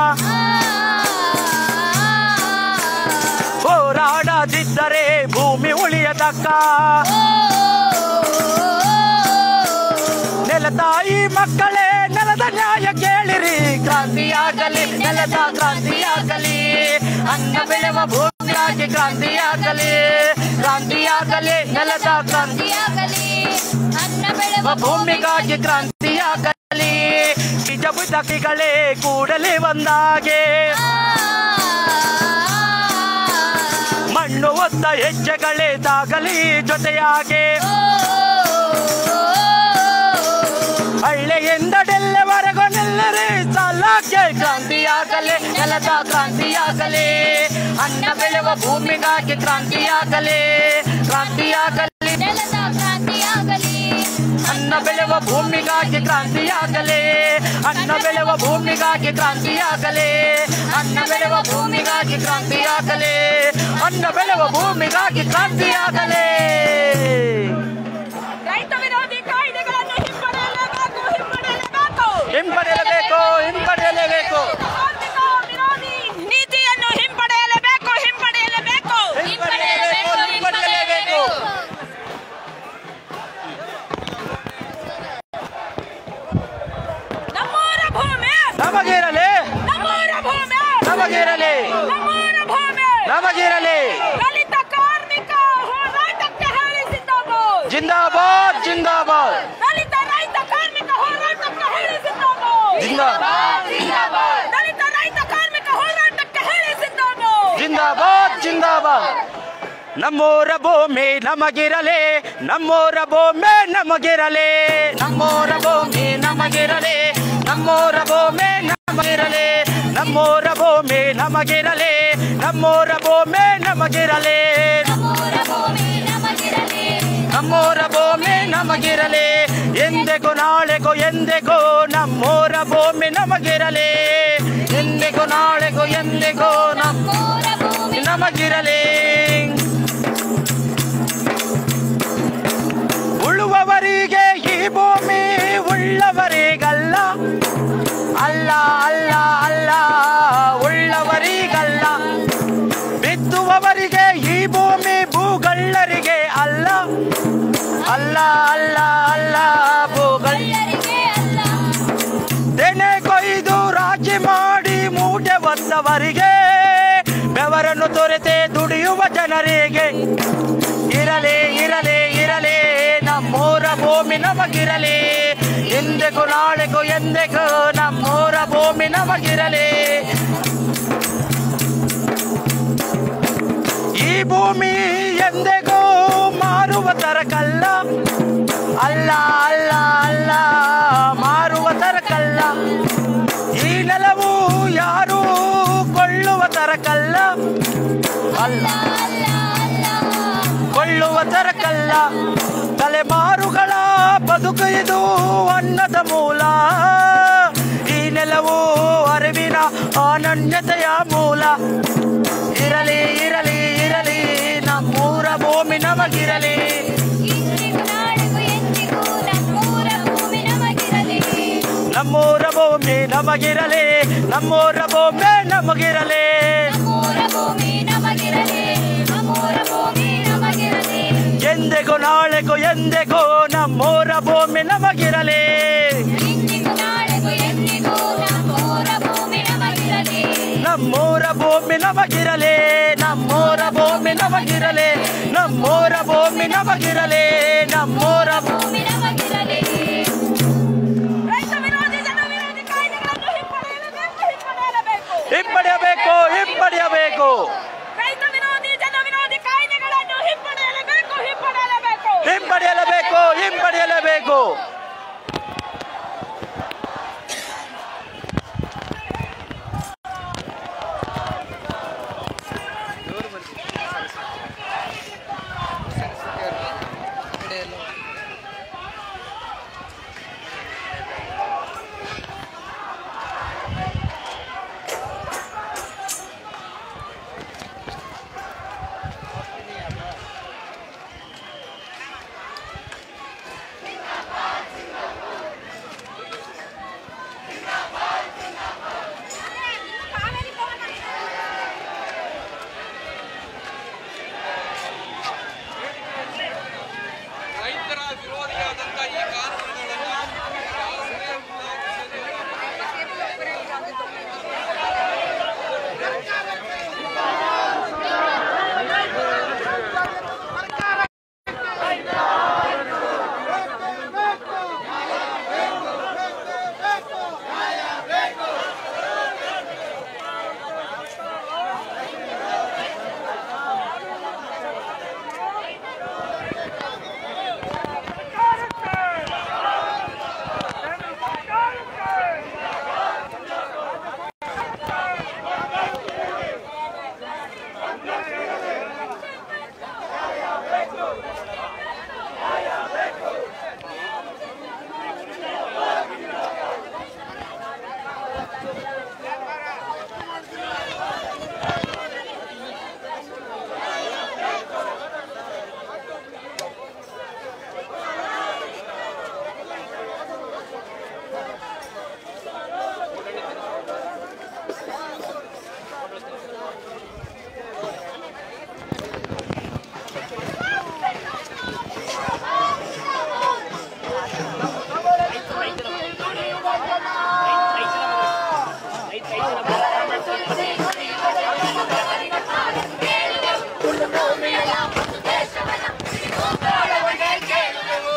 ಹೋರಾಡದಿದ್ದರೆ ಭೂಮಿ ಉಳಿಯದಕ್ಕ ನೆಲ ತಾಯಿ ಮಕ್ಕಳೇ ನೆಲದ ನ್ಯಾಯ ಕೇಳಿರಿ ಕ್ರಾಂತಿಯಾಗಲಿ ನೆಲದ ಕ್ರಾಂತಿಯಾಗಲಿ ಅನ್ನ ಬೆಳೆವ ಭೂಮಿಯಾಗಿ ಕ್ರಾಂತಿಯಾಗಲಿ ಕ್ರಾಂತಿಯಾಗಲಿ ನೆಲದ ಕ್ರಾಂತಿ ಕ್ರಾಂತಿಯಾಗಲಿ ಅನ್ನ ಬೆಳೆವ ಭೂಮಿಗಾಗಿ ಕ್ರಾಂತಿಯಾಗಲಿ ನಿಜ ಬುದಕಿಗಳೇ ಕೂಡಲೇ ಒಂದಾಗೆ ಮಣ್ಣು ಒತ್ತ ಹೆಜ್ಜೆಗಳೇ ತಾಗಲಿ ಜೊತೆಯಾಗೆ ಹಳ್ಳಿಯಿಂದಡೆಲ್ಲವರೆಗೂ ನಿಲ್ಲರಿ ಸಾಲಕ್ಕೆ ಕ್ರಾಂತಿಯಾಗಲಿ ನೆಲದ ಕ್ರಾಂತಿಯಾಗಲಿ ಅನ್ನ ಬೆಳೆವ ಭೂಮಿಗಾಗಿ ಕ್ರಾಂತಿಯಾಗಲಿ ಕ್ರಾಂತಿಯಾಗಲಿ ನೆಲದ ಕ್ರಾಂತಿಯಾಗಲಿ ಅನ್ನ ಬೆಳೆವ ಭೂಮಿಗಾಗಿ ಕ್ರಾಂತಿಯಾಗಲಿ ಅನ್ನ ಬೆಳೆವ ಭೂಮಿಗಾಗಿ ಕ್ರಾಂತಿಯಾಗಲಿ ಅನ್ನ ಬೆಳೆವ ಭೂಮಿಗಾಗಿ ಕ್ರಾಂತಿಯಾಗಲಿ ಅನ್ನ ಬೆಳೆವ ಭೂಮಿಗಾಗಿ ಕ್ರಾಂತಿಯಾಗಲಿ ರೈತ ವಿರೋಧಿ ಕಾಯ್ದೆಗಳನ್ನು ಹಿಂಪಡೆಯಲೇಬೇಕು ಹಿಂಪಡೆಯಲೇಬೇಕು ಹಿಂಪಡೆಯಲೇಬೇಕು ಹಿಂಪಡೆಯಲೇಬೇಕು ಕಾರ್ಮಿಕ ವಿರೋಧಿ ನೀತಿಯನ್ನು ಹಿಂಪಡೆಯಲೇಬೇಕು ಹಿಂಪಡೆಯಲೇಬೇಕು ಹಿಂಪಡೆಯಲೇಬೇಕು ಹಿಂಪಡೆಯಲೇಬೇಕು ನಮ್ಮೂರ ಭೂಮಿ ನಮಗಿರಲಿ ನಮ್ಮೂರ ಭೂಮಿ ನಮಗಿರಲಿ ನಮ್ಮೂರ ಭೂಮಿ ನಮಗಿರಲಿ ದಲಿತ ಕಾರ್ಮಿಕ ಹೋರಾಟಕ್ಕೆ ಹೇಳಿ ಸಿಂದಾಬಾದ್ ಜಿಂದಾಬಾದ್ ಜಿಂದಾಬಾದ್ ದಲಿತ ರೈತ ಕಾರ್ಮಿಕ ಹೋರಾಟಕ್ಕೆ ಹೇಳಿ ಸಿಂದಾಬಾದ್ ಜಿಂದಾಬಾದ್ ದಲಿತ ರೈತ ಕಾರ್ಮಿಕ ಹೋರಾಟಕ್ಕೆ ಹೇಳಿ ಸಿಂದಾಬಾದ್ ಜಿಂದಾಬಾದ್ ಜಿಂದಾಬಾದ್ ನಮ್ಮೂರ ಭೂಮಿ ನಮಗಿರಲಿ ನಮ್ಮೂರ ಭೂಮಿ ನಮಗಿರಲಿ ನಮ್ಮೂರ ಭೂಮಿ ನಮಗಿರಲಿ ನಮ್ಮೂರ ಭೂಮಿ ನಮಗಿರಲಿ ನಮ್ಮೂರ ಭೂಮಿ ನಮಗಿರಲಿ ನಮ್ಮೂರ ಭೂಮಿ ನಮಗಿರಲಿ ನಮ್ಮೂರ ಭೂಮಿ ನಮಗಿರಲಿ ನಮ್ಮೂರ ಭೂಮಿ ನಮಗಿರಲಿ ಎಂದೆಗೂ ನಾಳೆಗೂ ಎಂದೆಗೂ ನಮ್ಮೂರ ಭೂಮಿ ನಮಗಿರಲಿ ಎಂದೆಗೂ ನಾಳೆಗೂ ಎಂದೆಗೂ ನಮ್ಮ ನಮ್ಮೂರ ಭೂಮಿ ನಮಗಿರಲಿ ಉಳುವವರಿಗೆ ಈ ಭೂಮಿ ಉಳ್ಳವರಿಗಲ್ಲ ಅಲ್ಲ ಅಲ್ಲ ಅಲ್ಲ ಉಳ್ಳವರಿಗಲ್ಲ ಬಿತ್ತುವವರಿಗೆ ಈ ಭೂಮಿ ಭೂಗಳ್ಳರಿಗೆ ಅಲ್ಲ ಅಲ್ಲ ಅಲ್ಲ ಅಲ್ಲ ಭೂಗಳ್ಳ ಎಲ್ಲರಿಗೆ ಅಲ್ಲ ತೆನೆ ಕೊಯ್ದು ರಾಜಿ ಮಾಡಿ ಮೂಟೆ ಹೊತ್ತವರಿಗೆ ಬೆವರನ್ನು ತೊರೆತೆ ದುಡಿಯುವ ಜನರಿಗೆ ಇರಲಿ ಇರಲಿ ಇರಲಿ ನಮ್ಮೂರ ಭೂಮಿ ನಮಗಿರಲಿ ಎಂದೆಗೂ ನಾಳೆಗೂ ಎಂದೆಗೂ ನಮ್ಮೂರ ಭೂಮಿ ನಮಗಿರಲಿ ಈ ಭೂಮಿ ಎಂದೆಗೂ ಮಾರುವ ತರಕಲ್ಲ ಅಲ್ಲ ಅಲ್ಲ ಅಲ್ಲ ಮಾರುವ ತರಕಲ್ಲ ಈ ನೆಲವು ಯಾರು ಕೊಳ್ಳುವ ತರಕಲ್ಲ ಅಲ್ಲ ಅಲ್ಲ ಅಲ್ಲ ಕೊಳ್ಳುವ ತರಕಲ್ಲ ತಲೆಮಾರುಗಳ ಬದುಕು ಇದು ಅನ್ನದ ಮೂಲ ಈ ನೆಲವು ಅರಿವಿನ ಅನನ್ಯತೆಯ ಮೂಲ ಇರಲಿ ಇರಲಿ ಇರಲಿ ನಮ್ಮೂರ ಭೂಮಿ ನಮಗಿರಲಿ ಇಂದಿಗೂ ನಾಳೆಗೂ ಎಂದಿಗೂ ನಮ್ಮೂರ ಭೂಮಿ ನಮಗಿರಲಿ ನಮ್ಮೂರ ಭೂಮಿ ನಮಗಿರಲಿ ನಮ್ಮೂರ ಭೂಮಿ ನಮಗಿರಲಿ ನಮ್ಮೂರ ಭೂಮಿ ನಮಗಿರಲಿ ನಮ್ಮೂರ ಭೂಮಿ ನಮಗಿರಲಿ ಎಂದೆಗೂ ನಾಳೆಗೂ ಎಂದೆಗೂ ನಮ್ಮೂರ ಭೂಮಿ ನಮಗಿರಲಿ ಇಂದಿಗೂ ನಾಳೆಗೂ ಎಂದಿಗೂ ನಮ್ಮೂರ ಭೂಮಿ ನಮಗಿರಲಿ ನಮ್ಮೂರ ಭೂಮಿ ನಮಗಿರಲಿ ನಮ್ಮೂರ ಭೂಮಿ ನಮಗಿರಲಿ ನಮ್ಮೂರ ಭೂಮಿ ನಮಗಿರಲಿ ನಮ್ಮೂರ ಭೂ- ಭೂಮಿ ನಮಗಿರಲಿ ರೈತ ವಿರೋಧಿ ಜನ ವಿರೋಧಿ ಕಾಯ್ದೆಗಳನ್ನು ಹಿಂಪಡೆಯಲೇಬೇಕು ಹಿಂಪಡೆಯಲೇಬೇಕು ಹಿಂಪಡೆಯಬೇಕು ಹಿಂಪಡೆಯಬೇಕು ರೈತ ವಿರೋಧಿ ಜನ ವಿರೋಧಿ ಕಾಯ್ದೆಗಳನ್ನು ಹಿಂಪಡೆಯಲೇಬೇಕು ಹಿಂಪಡೆಯಲೇಬೇಕು ಹಿಂಪಡೆಯಲೇಬೇಕು ಹಿಂಪಡೆಯಲೇಬೇಕು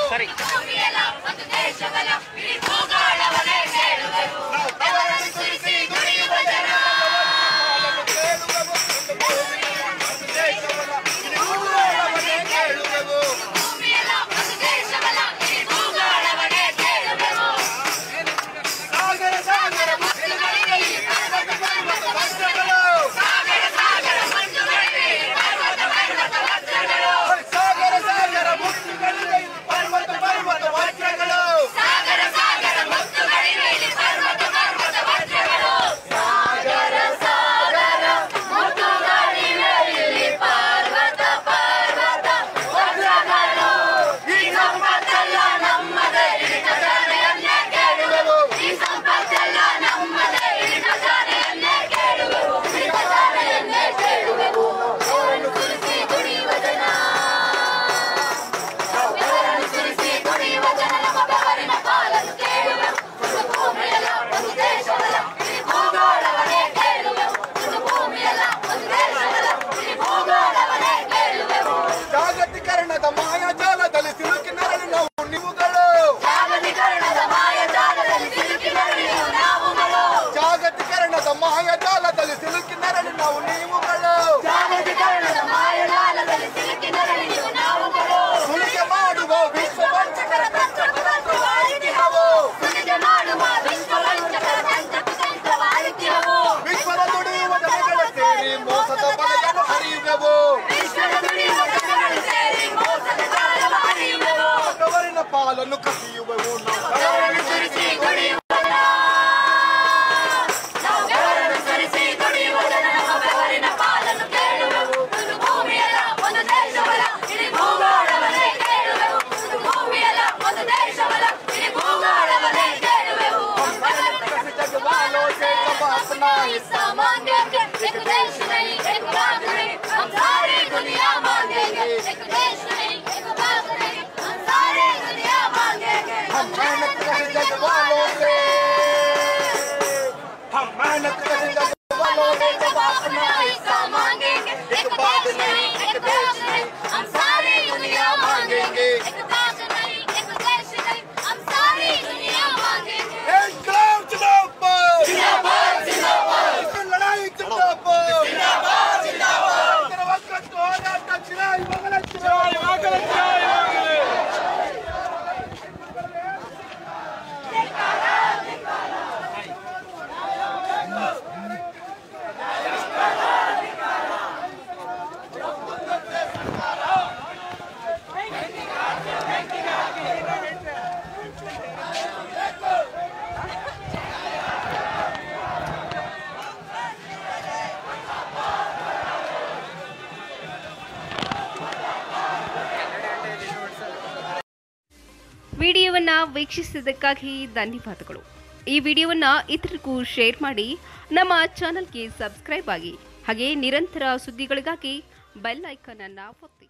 ಸರಿ ಜಾಗತೀಕರಣದ ಮಾಯಾಜಾಲದಲ್ಲಿ ಸಿಲುಕಿ ನರಳು ನಾವು ನೀವುಗಳು ಜಾಗತೀಕರಣದ ಮಾಯಾಜಾಲದಲ್ಲಿ ಸಿಲುಕಿ ನರಳು ನಾವು ನೀವುಗಳು ಸುಲಿಗೆ ಮಾಡುವ ವಿಶ್ವ ವಂಚಕರ ವಿಶ್ವದ ದುಡಿಯುವ ಜನಗಳ ಸೇರಿ ಮೋಸದ ಬಲೆಯನ್ನು ಹರಿಯುವೆವು ಬಡವರಿನ ಪಾಲನ್ನು ಕಸಿಯುವೆವು ನಾವು हम मेहनत करें जग वालों से हम मेहनत करें जग वालों से जब अपना हिस्सा मांगेंगे एक बात नहीं एक देश नहीं हम सारी दुनिया मांगेंगे इंकलाब जिंदाबाद जिंदाबाद जिंदाबाद लड़ाई जिंदाबाद जिंदाबाद जिंदाबाद वक्त ಹೋರಾಟ ಚಿರಾಯಿ ಮಗನ ಚಿರಾಯಿ ಮಗನ ಚಿರಾಯಿ ವಿಡಿಯೋವನ್ನು ವೀಕ್ಷಿಸಿದ್ದಕ್ಕಾಗಿ ಧನ್ಯವಾದಗಳು ಈ ವಿಡಿಯೋವನ್ನು ಇತರರಿಗೂ ಶೇರ್ ಮಾಡಿ ನಮ್ಮ ಚಾನಲ್ಗೆ ಸಬ್ಸ್ಕ್ರೈಬ್ ಆಗಿ ಹಾಗೆ ನಿರಂತರ ಸುದ್ದಿಗಳಿಗಾಗಿ ಬೆಲ್ ಐಕನ್ ಅನ್ನು ಒತ್ತಿ